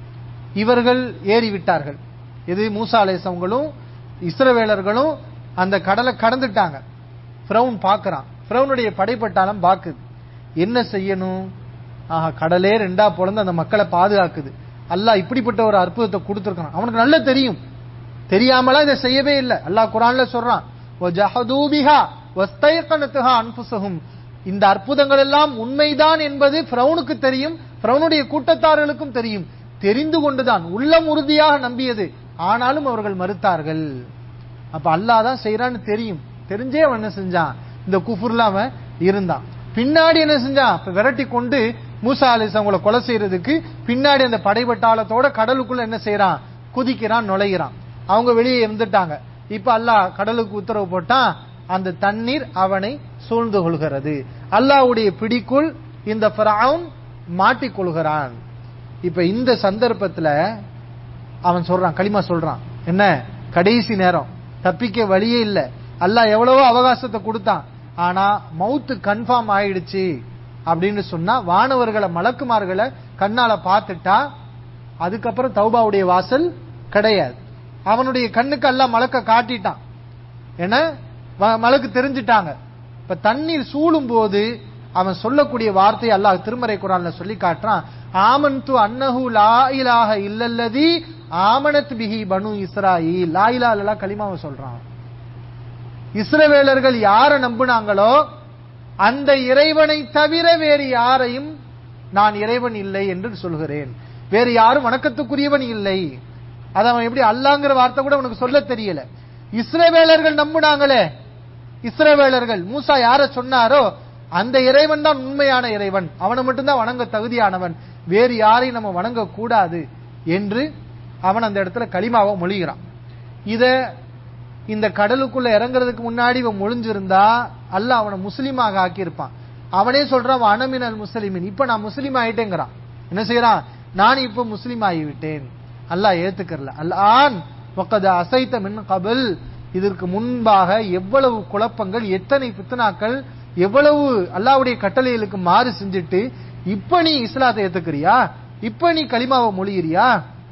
இவர்கள் ஏறி விட்டார்கள் இது மூசா அலேசவங்களும் இஸ்ரவேலர்களும் அந்த கடலை கடந்துட்டாங்க ஃபிரௌன் பார்க்கறான் ஃபிரௌனுடைய படைப்பட்டாளம் பாக்குது என்ன செய்யணும் ஆஹா கடலே ரெண்டா பொளந்து அந்த மக்களை பாதுகாக்குது அல்லாஹ் இப்படிப்பட்ட ஒரு அற்புதத்தை கொடுத்திருக்கான் அவனுக்கு நல்லா தெரியும் தெரியாமலாம் இதை செய்யவே இல்லை அல்லாஹ் குரான்ல சொல்றான் وَجَحَدُوا بِهَا وَاسْتَيْقَنَتْهَا أَنفُسُهُم இந்த அற்புதங்கள் எல்லாம் உண்மைதான் என்பது ஃபிரௌனுக்கு தெரியும் ஃபிரௌனுடைய கூட்டத்தார்களுக்கும் தெரியும் தெரிந்து கொண்டுதான் உள்ளம் உறுதியாக நம்பியது ஆனாலும் அவர்கள் மறுத்தார்கள் அப்ப அல்லாஹ் தான் செய்யறான்னு தெரியும் தெரிஞ்சே அவன் என்ன செஞ்சான் இந்த குஃபுர்ல அவன் இருந்தான் பின்னாடி என்ன செஞ்சான் இப்ப விரட்டி கொண்டு மூசா அலிஸ் அவங்கள கொலை செய்யறதுக்கு பின்னாடி அந்த படைபட்டாளத்தோட கடலுக்குள்ள என்ன செய்யறான் குதிக்கிறான் நுழைகிறான் அவங்க வெளியே இருந்துட்டாங்க இப்ப அல்லாஹ் கடலுக்கு உத்தரவு போட்டான் அந்த தண்ணீர் அவனை சூழ்ந்து கொள்கிறது அல்லாஹ்வுடைய பிடிக்குள் இந்த ஃபிரௌன் மாட்டிக் கொள்கிறான் இப்ப இந்த சந்தர்ப்பத்துல அவன் சொல்றான் களிமா சொல்றான் என்ன கடைசி நேரம் தப்பிக்க வழியே இல்ல அல்லாஹ் எவ்வளவோ அவகாசத்தை கொடுத்தான் ஆனா மவுத்து கன்ஃபார்ம் ஆயிடுச்சு அப்படின்னு சொன்னா வானவர்களை மலக்குமார்களை கண்ணால பார்த்துட்டா அதுக்கப்புறம் தௌபாவுடைய வாசல் கிடையாது அவனுடைய கண்ணுக்கு எல்லாம் மலக்க காட்டிட்டான் ஏன்னா வ- மலக்கு தெரிஞ்சிட்டாங்க இப்ப தண்ணீர் சூழும் போது அவன் சொல்லக்கூடிய வார்த்தை அல்லாஹ் திருமறை குரான்ல சொல்லி காட்டுறான் ஆமன்து அன்னஹு லா இலாஹ இல்லல்லதி ஆமனத் பிஹி பனு இஸ்ராயீல் லா இலாஹ இல்லல்லாஹ் கலிமாவை சொல்றான் இஸ்ரவேலர்கள் யாரை நம்புனாங்களோ அந்த இறைவனை தவிர வேறு யாரையும் நான் இறைவன் இல்லை என்று சொல்கிறேன் வேறு யாரும் வணக்கத்துக்குரியவன் இல்லை அது அவன் எப்படி அல்லாங்கிற வார்த்தை கூட உனக்கு சொல்ல தெரியல இஸ்ரவேலர்கள் நம்புனாங்களே இஸ்ரவேலர்கள் மூசா யார சொன்னாரோ அந்த இறைவன் தான் உண்மையான இறைவன் அவனை மட்டும்தான் வணங்க தகுதியானவன் வேறு யாரையும் நம்ம வணங்க கூடாது என்று அவன் அந்த இடத்துல களிமாவை மொழிகிறான் இத இந்த கடலுக்குள்ள இறங்குறதுக்கு முன்னாடி இவன் மொழிஞ்சிருந்தா அல்லாஹ் அவனை முஸ்லீமாக ஆக்கியிருப்பான் அவனே சொல்றான் அனமினல் முஸ்லிமின் இப்ப நான் முஸ்லீம் ஆயிட்டேங்கிறான் என்ன செய்யறான் நான் இப்ப முஸ்லீம் ஆகிவிட்டேன் அல்லாஹ் ஏத்துக்கறல அல்லான் வக்கத அசைத்த மின் கபல் இதற்கு முன்பாக எவ்வளவு குழப்பங்கள் எத்தனை பித்தனாக்கள் எவ்வளவு அல்லாஹ்வுடைய கட்டளைகளுக்கு மாறு செஞ்சுட்டு இப்ப நீ இஸ்லாத்தை ஏத்துக்கிறியா இப்ப நீ களிமாவை மொழிகிறியா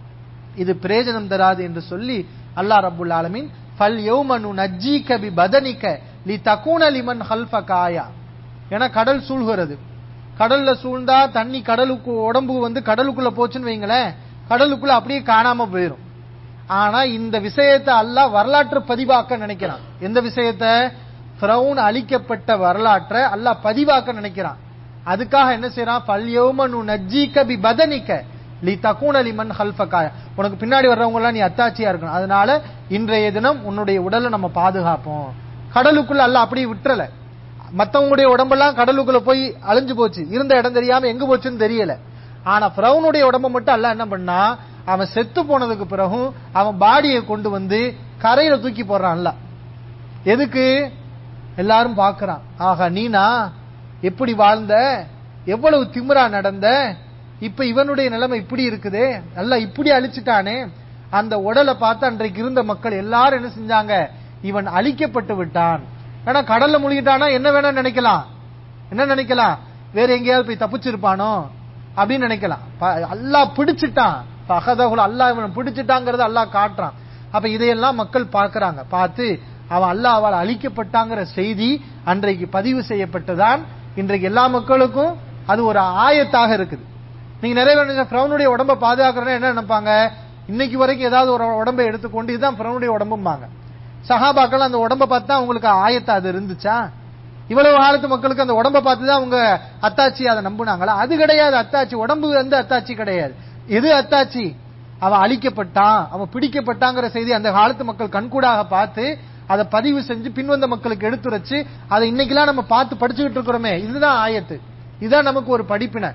இது பிரயோஜனம் தராது என்று சொல்லி அல்லாஹ் ரப்புல் ஆலமீன் ஃபல் யௌமனு நஜ்ஜீக பி பதனிக லி தகூன லிமன் ஹல்ஃபக ஆயா ஏன்னா கடல் சூழ்கிறது கடல்ல சூழ்ந்தா தண்ணி கடலுக்கு உடம்பு வந்து கடலுக்குள்ள போச்சுன்னு வைங்களேன் கடலுக்குள்ள அப்படியே காணாம போயிடும் ஆனா இந்த விஷயத்தை அல்லாஹ் வரலாற்று பதிவாக்க நினைக்கிறான் எந்த விஷயத்தை ஃபிரௌன் அழிக்கப்பட்ட வரலாற்றை அல்லாஹ் பதிவாக்க நினைக்கிறான் அதுக்காக என்ன செய்யறான் பல்யோமனு நஜ்ஜீக பி பதனிக்க லி தகூன லிமன் ஹல்ஃபகாய உனக்கு பின்னாடி வர்றவங்க எல்லாம் நீ அத்தாட்சியா இருக்கணும் அதனால இன்றைய தினம் உன்னுடைய உடலை நம்ம பாதுகாப்போம் கடலுக்குள்ள அல்லாஹ் அப்படியே விட்டுறல மத்தவங்களுடைய உடம்பெல்லாம் கடலுக்குள்ள போய் அழிஞ்சு போச்சு இருந்த இடம் தெரியாம எங்க போச்சுன்னு தெரியல ஆனா பிரவுனுடைய உடம்ப மட்டும் அல்லாஹ் என்ன பண்ணா அவன் செத்து போனதுக்கு பிறகும் அவன் பாடியை கொண்டு வந்து கரையில தூக்கி போடுறான் அல்லாஹ் எதுக்கு எல்லாரும் பார்க்கறான் ஆகா நீனா எப்படி வாழ்ந்த எவ்வளவு திமிரா நடந்த இப்ப இவனுடைய நிலைமை இப்படி இருக்குதே நல்லா இப்படி அழிச்சிட்டானே அந்த உடலை பார்த்து அன்றைக்கு இருந்த மக்கள் எல்லாரும் என்ன செஞ்சாங்க இவன் அழிக்கப்பட்டு விட்டான் ஏன்னா கடல்ல முழுகிட்டானா என்ன வேணா நினைக்கலாம் என்ன நினைக்கலாம் வேற எங்கேயாவது போய் தப்பிச்சிருப்பானோ அப்படின்னு நினைக்கலாம் ப- அல்லாஹ் பிடிச்சிட்டான் பகதகுல் அல்லாஹ் இவனை பிடிச்சிட்டாங்கிறத அல்லாஹ் காட்டுறான் அப்ப இதையெல்லாம் மக்கள் பார்க்கறாங்க பார்த்து அவன் அல்லாஹ்வால் அழிக்கப்பட்டாங்கிற செய்தி அன்றைக்கு பதிவு செய்யப்பட்டுதான் இன்றைக்கு எல்லா மக்களுக்கும் அது ஒரு ஆயத்தாக இருக்குது நீங்க நிறைய பேர் நினைச்சா பிரவுனுடைய உடம்ப பாதுகாக்கிறேன்னா என்ன நினைப்பாங்க இன்னைக்கு வரைக்கும் ஏதாவது ஒரு உடம்பை எடுத்துக்கொண்டு இதுதான் பிரவுனுடைய உடம்பும்பாங்க சஹாபாக்கள் அந்த உடம்ப பார்த்து தான் உங்களுக்கு ஆயத்தா அது இருந்துச்சா இவ்வளவு காலத்து மக்களுக்கு அந்த உடம்ப பார்த்து தான் அவங்க அத்தாச்சி அதை நம்புனாங்களா அது கிடையாது அத்தாச்சி உடம்பு வந்து அத்தாச்சி கிடையாது எது அத்தாச்சி அவன் அழிக்கப்பட்டான் அவன் பிடிக்கப்பட்டாங்கிற செய்தி அந்த காலத்து மக்கள் கண்கூடாக பார்த்து அதை பதிவு செஞ்சு பின்வந்த மக்களுக்கு எடுத்துரைச்சு அதை இன்னைக்கெல்லாம் நம்ம பார்த்து படிச்சுக்கிட்டு இருக்கிறோமே இதுதான் ஆயத்து இதுதான் நமக்கு ஒரு படிப்பினை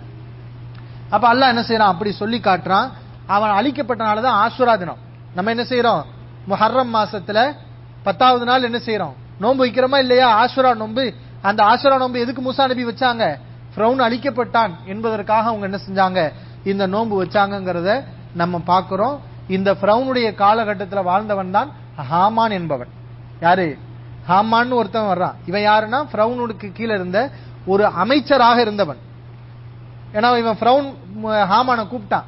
அப்ப அல்லாஹ் என்ன செய்யறான் அப்படி சொல்லி காட்டுறான் அவன் அழிக்கப்பட்டனாலதான் ஆசுரா தினம் நம்ம என்ன செய்யறோம் முஹர்ரம் மாசத்துல பத்தாவது நாள் என்ன செய்யறோம் நோன்பு வைக்கிறோமா இல்லையா ஆசுரா நோன்பு அந்த ஆசுரா நோன்பு எதுக்கு மூசா நபி வச்சாங்க ஃப்ரௌன் அழிக்கப்பட்டான் என்பதற்காக அவங்க என்ன செஞ்சாங்க இந்த நோன்பு வச்சாங்கங்கிறத நம்ம பார்க்கிறோம் இந்த ஃப்ரௌனுடைய காலகட்டத்தில் வாழ்ந்தவன் தான் ஹாமான் என்பவன் யாரு ஹாமான்னு ஒருத்தன் வர்றான் இவன் யாருன்னா ஃப்ரௌனுக்கு கீழே இருந்த ஒரு அமைச்சராக இருந்தவன் ஏன்னா இவன் ஃப்ரௌன் ஹாமான கூப்பிட்டான்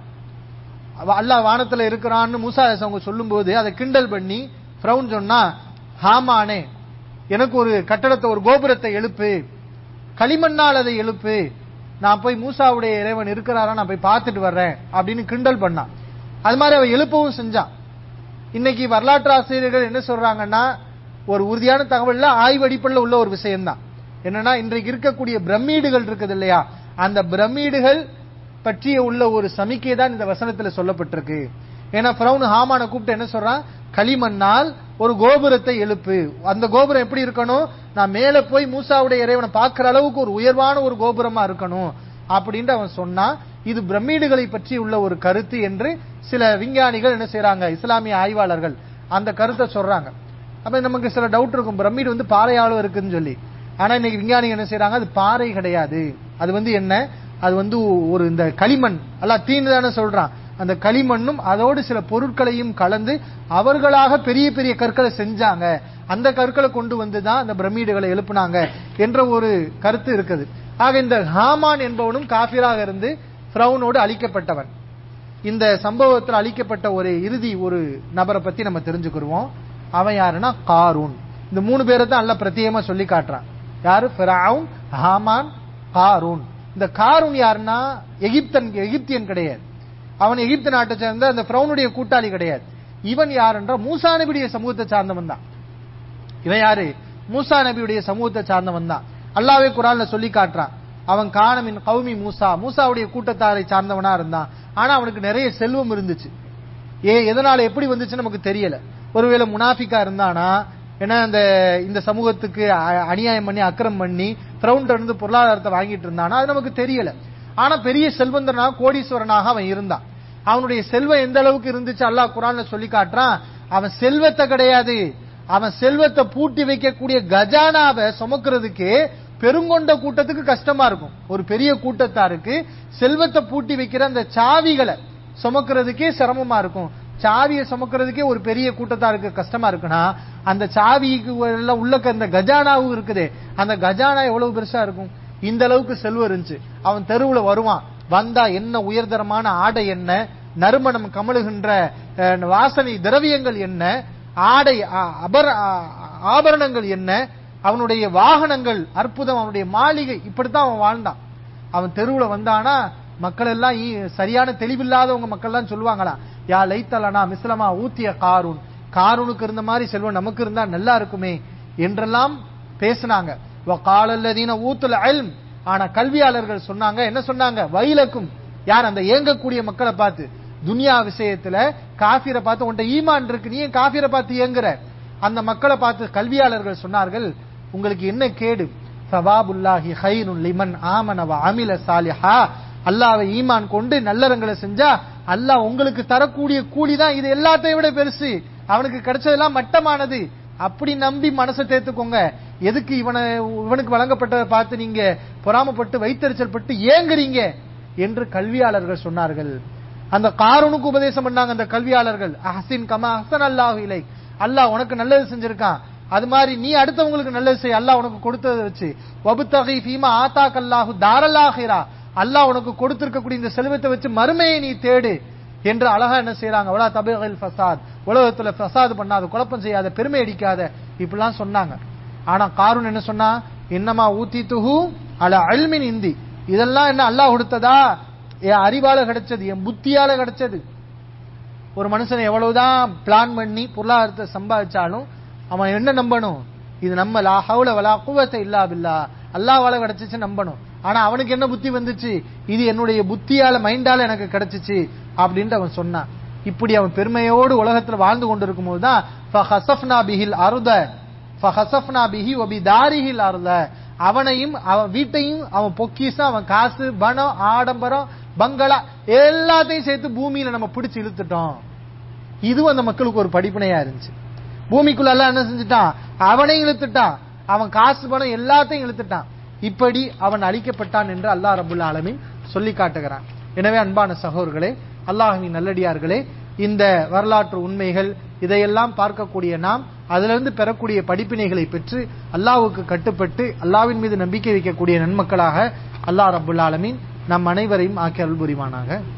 அவ- அல்லாஹ் வானத்துல இருக்கிறான்னு மூசா அலைஹிஸ்ஸலாம் அவங்க சொல்லும்போது அதை கிண்டல் பண்ணி ஃப்ரௌன் சொன்னா ஹாமானே எனக்கு ஒரு கட்டடத்தை ஒரு கோபுரத்தை எழுப்பு களிமண்ணால் அதை எழுப்பு நான் போய் மூசாவுடைய இறைவன் இருக்கிறாரா நான் போய் பார்த்துட்டு வர்றேன் அப்படின்னு கிண்டல் பண்ணான் அது மாதிரி அவன் எழுப்பவும் செஞ்சான் இன்னைக்கு வரலாற்று ஆசிரியர்கள் என்ன சொல்றாங்கன்னா ஒரு உறுதியான தகவல்ல ஆய்வு அடிப்படையில் உள்ள ஒரு விஷயம்தான் என்னன்னா இன்றைக்கு இருக்கக்கூடிய பிரமிடுகள் இருக்குது இல்லையா அந்த பிரமிடுகள் பற்றிய உள்ள ஒரு சமிக்கை தான் இந்த வசனத்துல சொல்லப்பட்டிருக்கு ஏன்னா பிரவுன் ஹாமான கூப்பிட்டு என்ன சொல்றான் களிமண்ணால் ஒரு கோபுரத்தை எழுப்பு அந்த கோபுரம் எப்படி இருக்கணும் நான் மேல போய் மூசாவுடைய இறைவனை பார்க்கிற அளவுக்கு ஒரு உயர்வான ஒரு கோபுரமா இருக்கணும் அப்படின்ட்டு அவன் சொன்னா இது பிரமிடுகளை பற்றி உள்ள ஒரு கருத்து என்று சில விஞ்ஞானிகள் என்ன செய்றாங்க இஸ்லாமிய ஆய்வாளர்கள் அந்த கருத்தை சொல்றாங்க அப்ப நமக்கு சில டவுட் இருக்கும் பிரமிடு வந்து பாறையாலும் இருக்குன்னு சொல்லி ஆனா இன்னைக்கு விஞ்ஞானிகள் என்ன செய்றாங்க அது பாறை கிடையாது அது வந்து என்ன அது வந்து ஒரு இந்த களிமண் அல்ல தீன்னு தானே சொல்றான் அந்த களிமண்ணும் அதோடு சில பொருட்களையும் கலந்து அவர்களாக பெரிய பெரிய கற்களை செஞ்சாங்க அந்த கற்களை கொண்டு வந்து தான் அந்த பிரமிடுகளை எழுப்புனாங்க என்ற ஒரு கருத்து இருக்குது ஆக இந்த ஹாமான் என்பவனும் காபிராக இருந்து ஃப்ரௌனோடு அழிக்கப்பட்டவன் இந்த சம்பவத்தில் அழிக்கப்பட்ட ஒரு இறுதி ஒரு நபரை பத்தி நம்ம தெரிஞ்சுக்கிருவோம் அவன் யாருன்னா காரூன் இந்த மூணு பேரை தான் அல்ல பிரத்யேகமா சொல்லி காட்டுறான் யாரு ஃபிரவுன் ஹாமான் காரூன் இந்த காரூன் யாருன்னா எகிப்தன் எகிப்தியன் கிடையாது அவன் எகிப்து நாட்டை சேர்ந்த அந்த ஃபிரௌனுடைய கூட்டாளி கிடையாது இவன் யாருன்றா மூசா நபியுடைய சமூகத்தை சார்ந்தவன் தான் இவன் யாரு மூசா நபியுடைய சமூகத்தை சார்ந்தவன் தான் அல்லாவே குரான்ல சொல்லி காட்டுறான் அவன் காணமின் கௌமி மூசா மூசாவுடைய கூட்டத்தாரை சார்ந்தவனா இருந்தான் ஆனா அவனுக்கு நிறைய செல்வம் இருந்துச்சு ஏ எதனால எப்படி வந்துச்சு நமக்கு தெரியல ஒருவேளை முனாஃபிக்கா இருந்தானா ஏன்னா அந்த இந்த சமூகத்துக்கு அ- அநியாயம் பண்ணி அக்கிரம் பண்ணி பிரவுண்ட் இருந்து பொருளாதாரத்தை வாங்கிட்டு இருந்தானா அது நமக்கு தெரியல ஆனா பெரிய செல்வந்தனாக கோடீஸ்வரனாக அவன் இருந்தான் அவனுடைய செல்வம் எந்த அளவுக்கு இருந்துச்சு அல்லாஹ் குரான்ல சொல்லி காட்டுறான் அவன் செல்வத்தை கிடையாது அவன் செல்வத்தை பூட்டி வைக்கக்கூடிய கஜானாவை சுமக்கிறதுக்கு பெருங்கொண்ட கூட்டத்துக்கு கஷ்டமா இருக்கும் ஒரு பெரிய கூட்டத்தாருக்கு செல்வத்தை பூட்டி வைக்கிற அந்த சாவிகளை சுமக்கிறதுக்கே சிரமமா இருக்கும் சாவியை சுமக்கிறதுக்கே ஒரு பெரிய கூட்டத்தாருக்கு கஷ்டமா இருக்குன்னா அந்த சாவிக்கு எல்லாம் உள்ள அந்த கஜானாவும் இருக்குதே அந்த கஜானா எவ்வளவு பெருசா இருக்கும் இந்த அளவுக்கு செல்வம் இருந்துச்சு அவன் தெருவுல வருவான் வந்தா என்ன உயர்தரமான ஆடை என்ன நறுமணம் கமழுகின்ற அஹ், வாசனை திரவியங்கள் என்ன ஆடை அ- அபர அ- ஆபரணங்கள் என்ன அவனுடைய வாகனங்கள் அற்புதம் அவனுடைய மாளிகை இப்படித்தான் அவன் வாழ்ந்தான் அவன் தெருவுல வந்தானா மக்கள் எல்லாம் ஈ- சரியான தெளிவில்லாதவங்க மக்கள் எல்லாம் சொல்லுவாங்களா யா லைத்தலனா மிஸ்லமா ஊத்திய காரூன் காரூனுக்கு இருந்த மாதிரி செல்வம் நமக்கு இருந்தா நல்லா இருக்குமே என்றெல்லாம் பேசினாங்க காலல்லதீன ஊத்துல அல்ம் ஆனா கல்வியாளர்கள் சொன்னாங்க என்ன சொன்னாங்க வயலக்கும் யார் அந்த ஏங்கக்கூடிய மக்களை பார்த்து துனியா விஷயத்துல காஃபிரை பார்த்து உன்ட்ட ஈமான் இருக்கு நீ ஏன் காஃபிரை பார்த்து ஏங்குற அந்த மக்களை பார்த்து கல்வியாளர்கள் சொன்னார்கள் உங்களுக்கு என்ன கேடு சவாபுல்லாஹி ஹைருன் லிமன் ஆமன வ அமில சாலிஹா அல்லாஹ்வை ஈமான் கொண்டு நல்லறங்களை செஞ்சா அல்லாஹ் உங்களுக்கு தரக்கூடிய கூலி தான் இது எல்லாத்தையும் விட பெருசு அவனுக்கு கிடைச்சதெல்லாம் மட்டமானது அப்படி நம்பி மனசை தேத்துக்கோங்க எதுக்கு இவனை இவனுக்கு வழங்கப்பட்டதை பார்த்து நீங்க பொறாமப்பட்டு வைத்தறிச்சல் பட்டு ஏங்குறீங்க என்று கல்வியாளர்கள் சொன்னார்கள் அந்த காரூனுக்கு உபதேசம் பண்ணாங்க அந்த கல்வியாளர்கள் அஹசின் கமா அஹசன் அல்லாஹு இலை அல்லாஹ் உனக்கு நல்லது செஞ்சிருக்கான் அது மாதிரி நீ அடுத்தவங்களுக்கு நல்லது செய் அல்லாஹ் உனக்கு கொடுத்ததை வச்சு வபுத்தகை ஃபீமா ஆத்தாக் அல்லாஹு தாரல்லாஹிரா அல்லாஹ் உனக்கு கொடுத்திருக்கக்கூடிய இந்த செல்வத்தை வச்சு மறுமையை நீ தேடு என்று அழகா என்ன செய்றாங்க வலா தபிகல் ஃபசாத் உலகத்துல ஃபசாத் பண்ணாத குழப்பம் செய்யாத பெருமை அடிக்காத இப்படிலாம் சொன்னாங்க ஆனா காரூன் என்ன சொன்னா என்னமா ஊத்தி துஹு அல அல்மின் இந்தி இதெல்லாம் என்ன அல்லாஹ் கொடுத்ததா என் அறிவால கிடைச்சது என் புத்தியால கிடைச்சது ஒரு மனுஷன் எவ்வளவுதான் பிளான் பண்ணி பொருளாதாரத்தை சம்பாதிச்சாலும் அவன் என்ன நம்பணும் இது நம்ம லா ஹவுல வலா குவத்தை இல்லா பில்லா அல்லாஹ்வால கிடைச்சிச்சு நம்பணும் ஆனா அவனுக்கு என்ன புத்தி வந்துச்சு இது என்னுடைய புத்தியால மைண்டால எனக்கு கிடைச்சிச்சு அப்படின்ட்டு அவன் சொன்னான் இப்படி அவன் பெருமையோடு உலகத்துல வாழ்ந்து கொண்டிருக்கும் போதுதான் ஃபஹஸஃப்னா பிஹில் அருத ஃபஹஸஃப்னா பிஹி வபிதாரிஹில் அருத அவனையும் அவன் வீட்டையும் அவன் பொக்கிசம் அவன் காசு பணம் ஆடம்பரம் பங்களா எல்லாத்தையும் சேர்த்து பூமியில நம்ம பிடிச்சு இழுத்துட்டோம் இதுவும் அந்த மக்களுக்கு ஒரு படிப்பினையா இருந்துச்சு பூமிக்குள்ள எல்லாம் என்ன செஞ்சுட்டான் அவனையும் இழுத்துட்டான் அவன் காசு பணம் எல்லாத்தையும் இழுத்துட்டான் இப்படி அவன் அழிக்கப்பட்டான் என்று அல்லாஹ் ரபுல் ஆலமீன் சொல்லி காட்டுகிறான் எனவே அன்பான சகோதரர்களே அல்லாஹ்வின் நல்லடியார்களே இந்த வரலாற்று உண்மைகள் இதையெல்லாம் பார்க்கக்கூடிய நாம் அதிலிருந்து பெறக்கூடிய படிப்பினைகளை பெற்று அல்லாஹ்வுக்கு கட்டுப்பட்டு அல்லாஹ்வின் மீது நம்பிக்கை வைக்கக்கூடிய நன்மக்களாக அல்லாஹ் ரபுல் ஆலமீன் நம் அனைவரையும் ஆக்கி அருள் புரிவானாக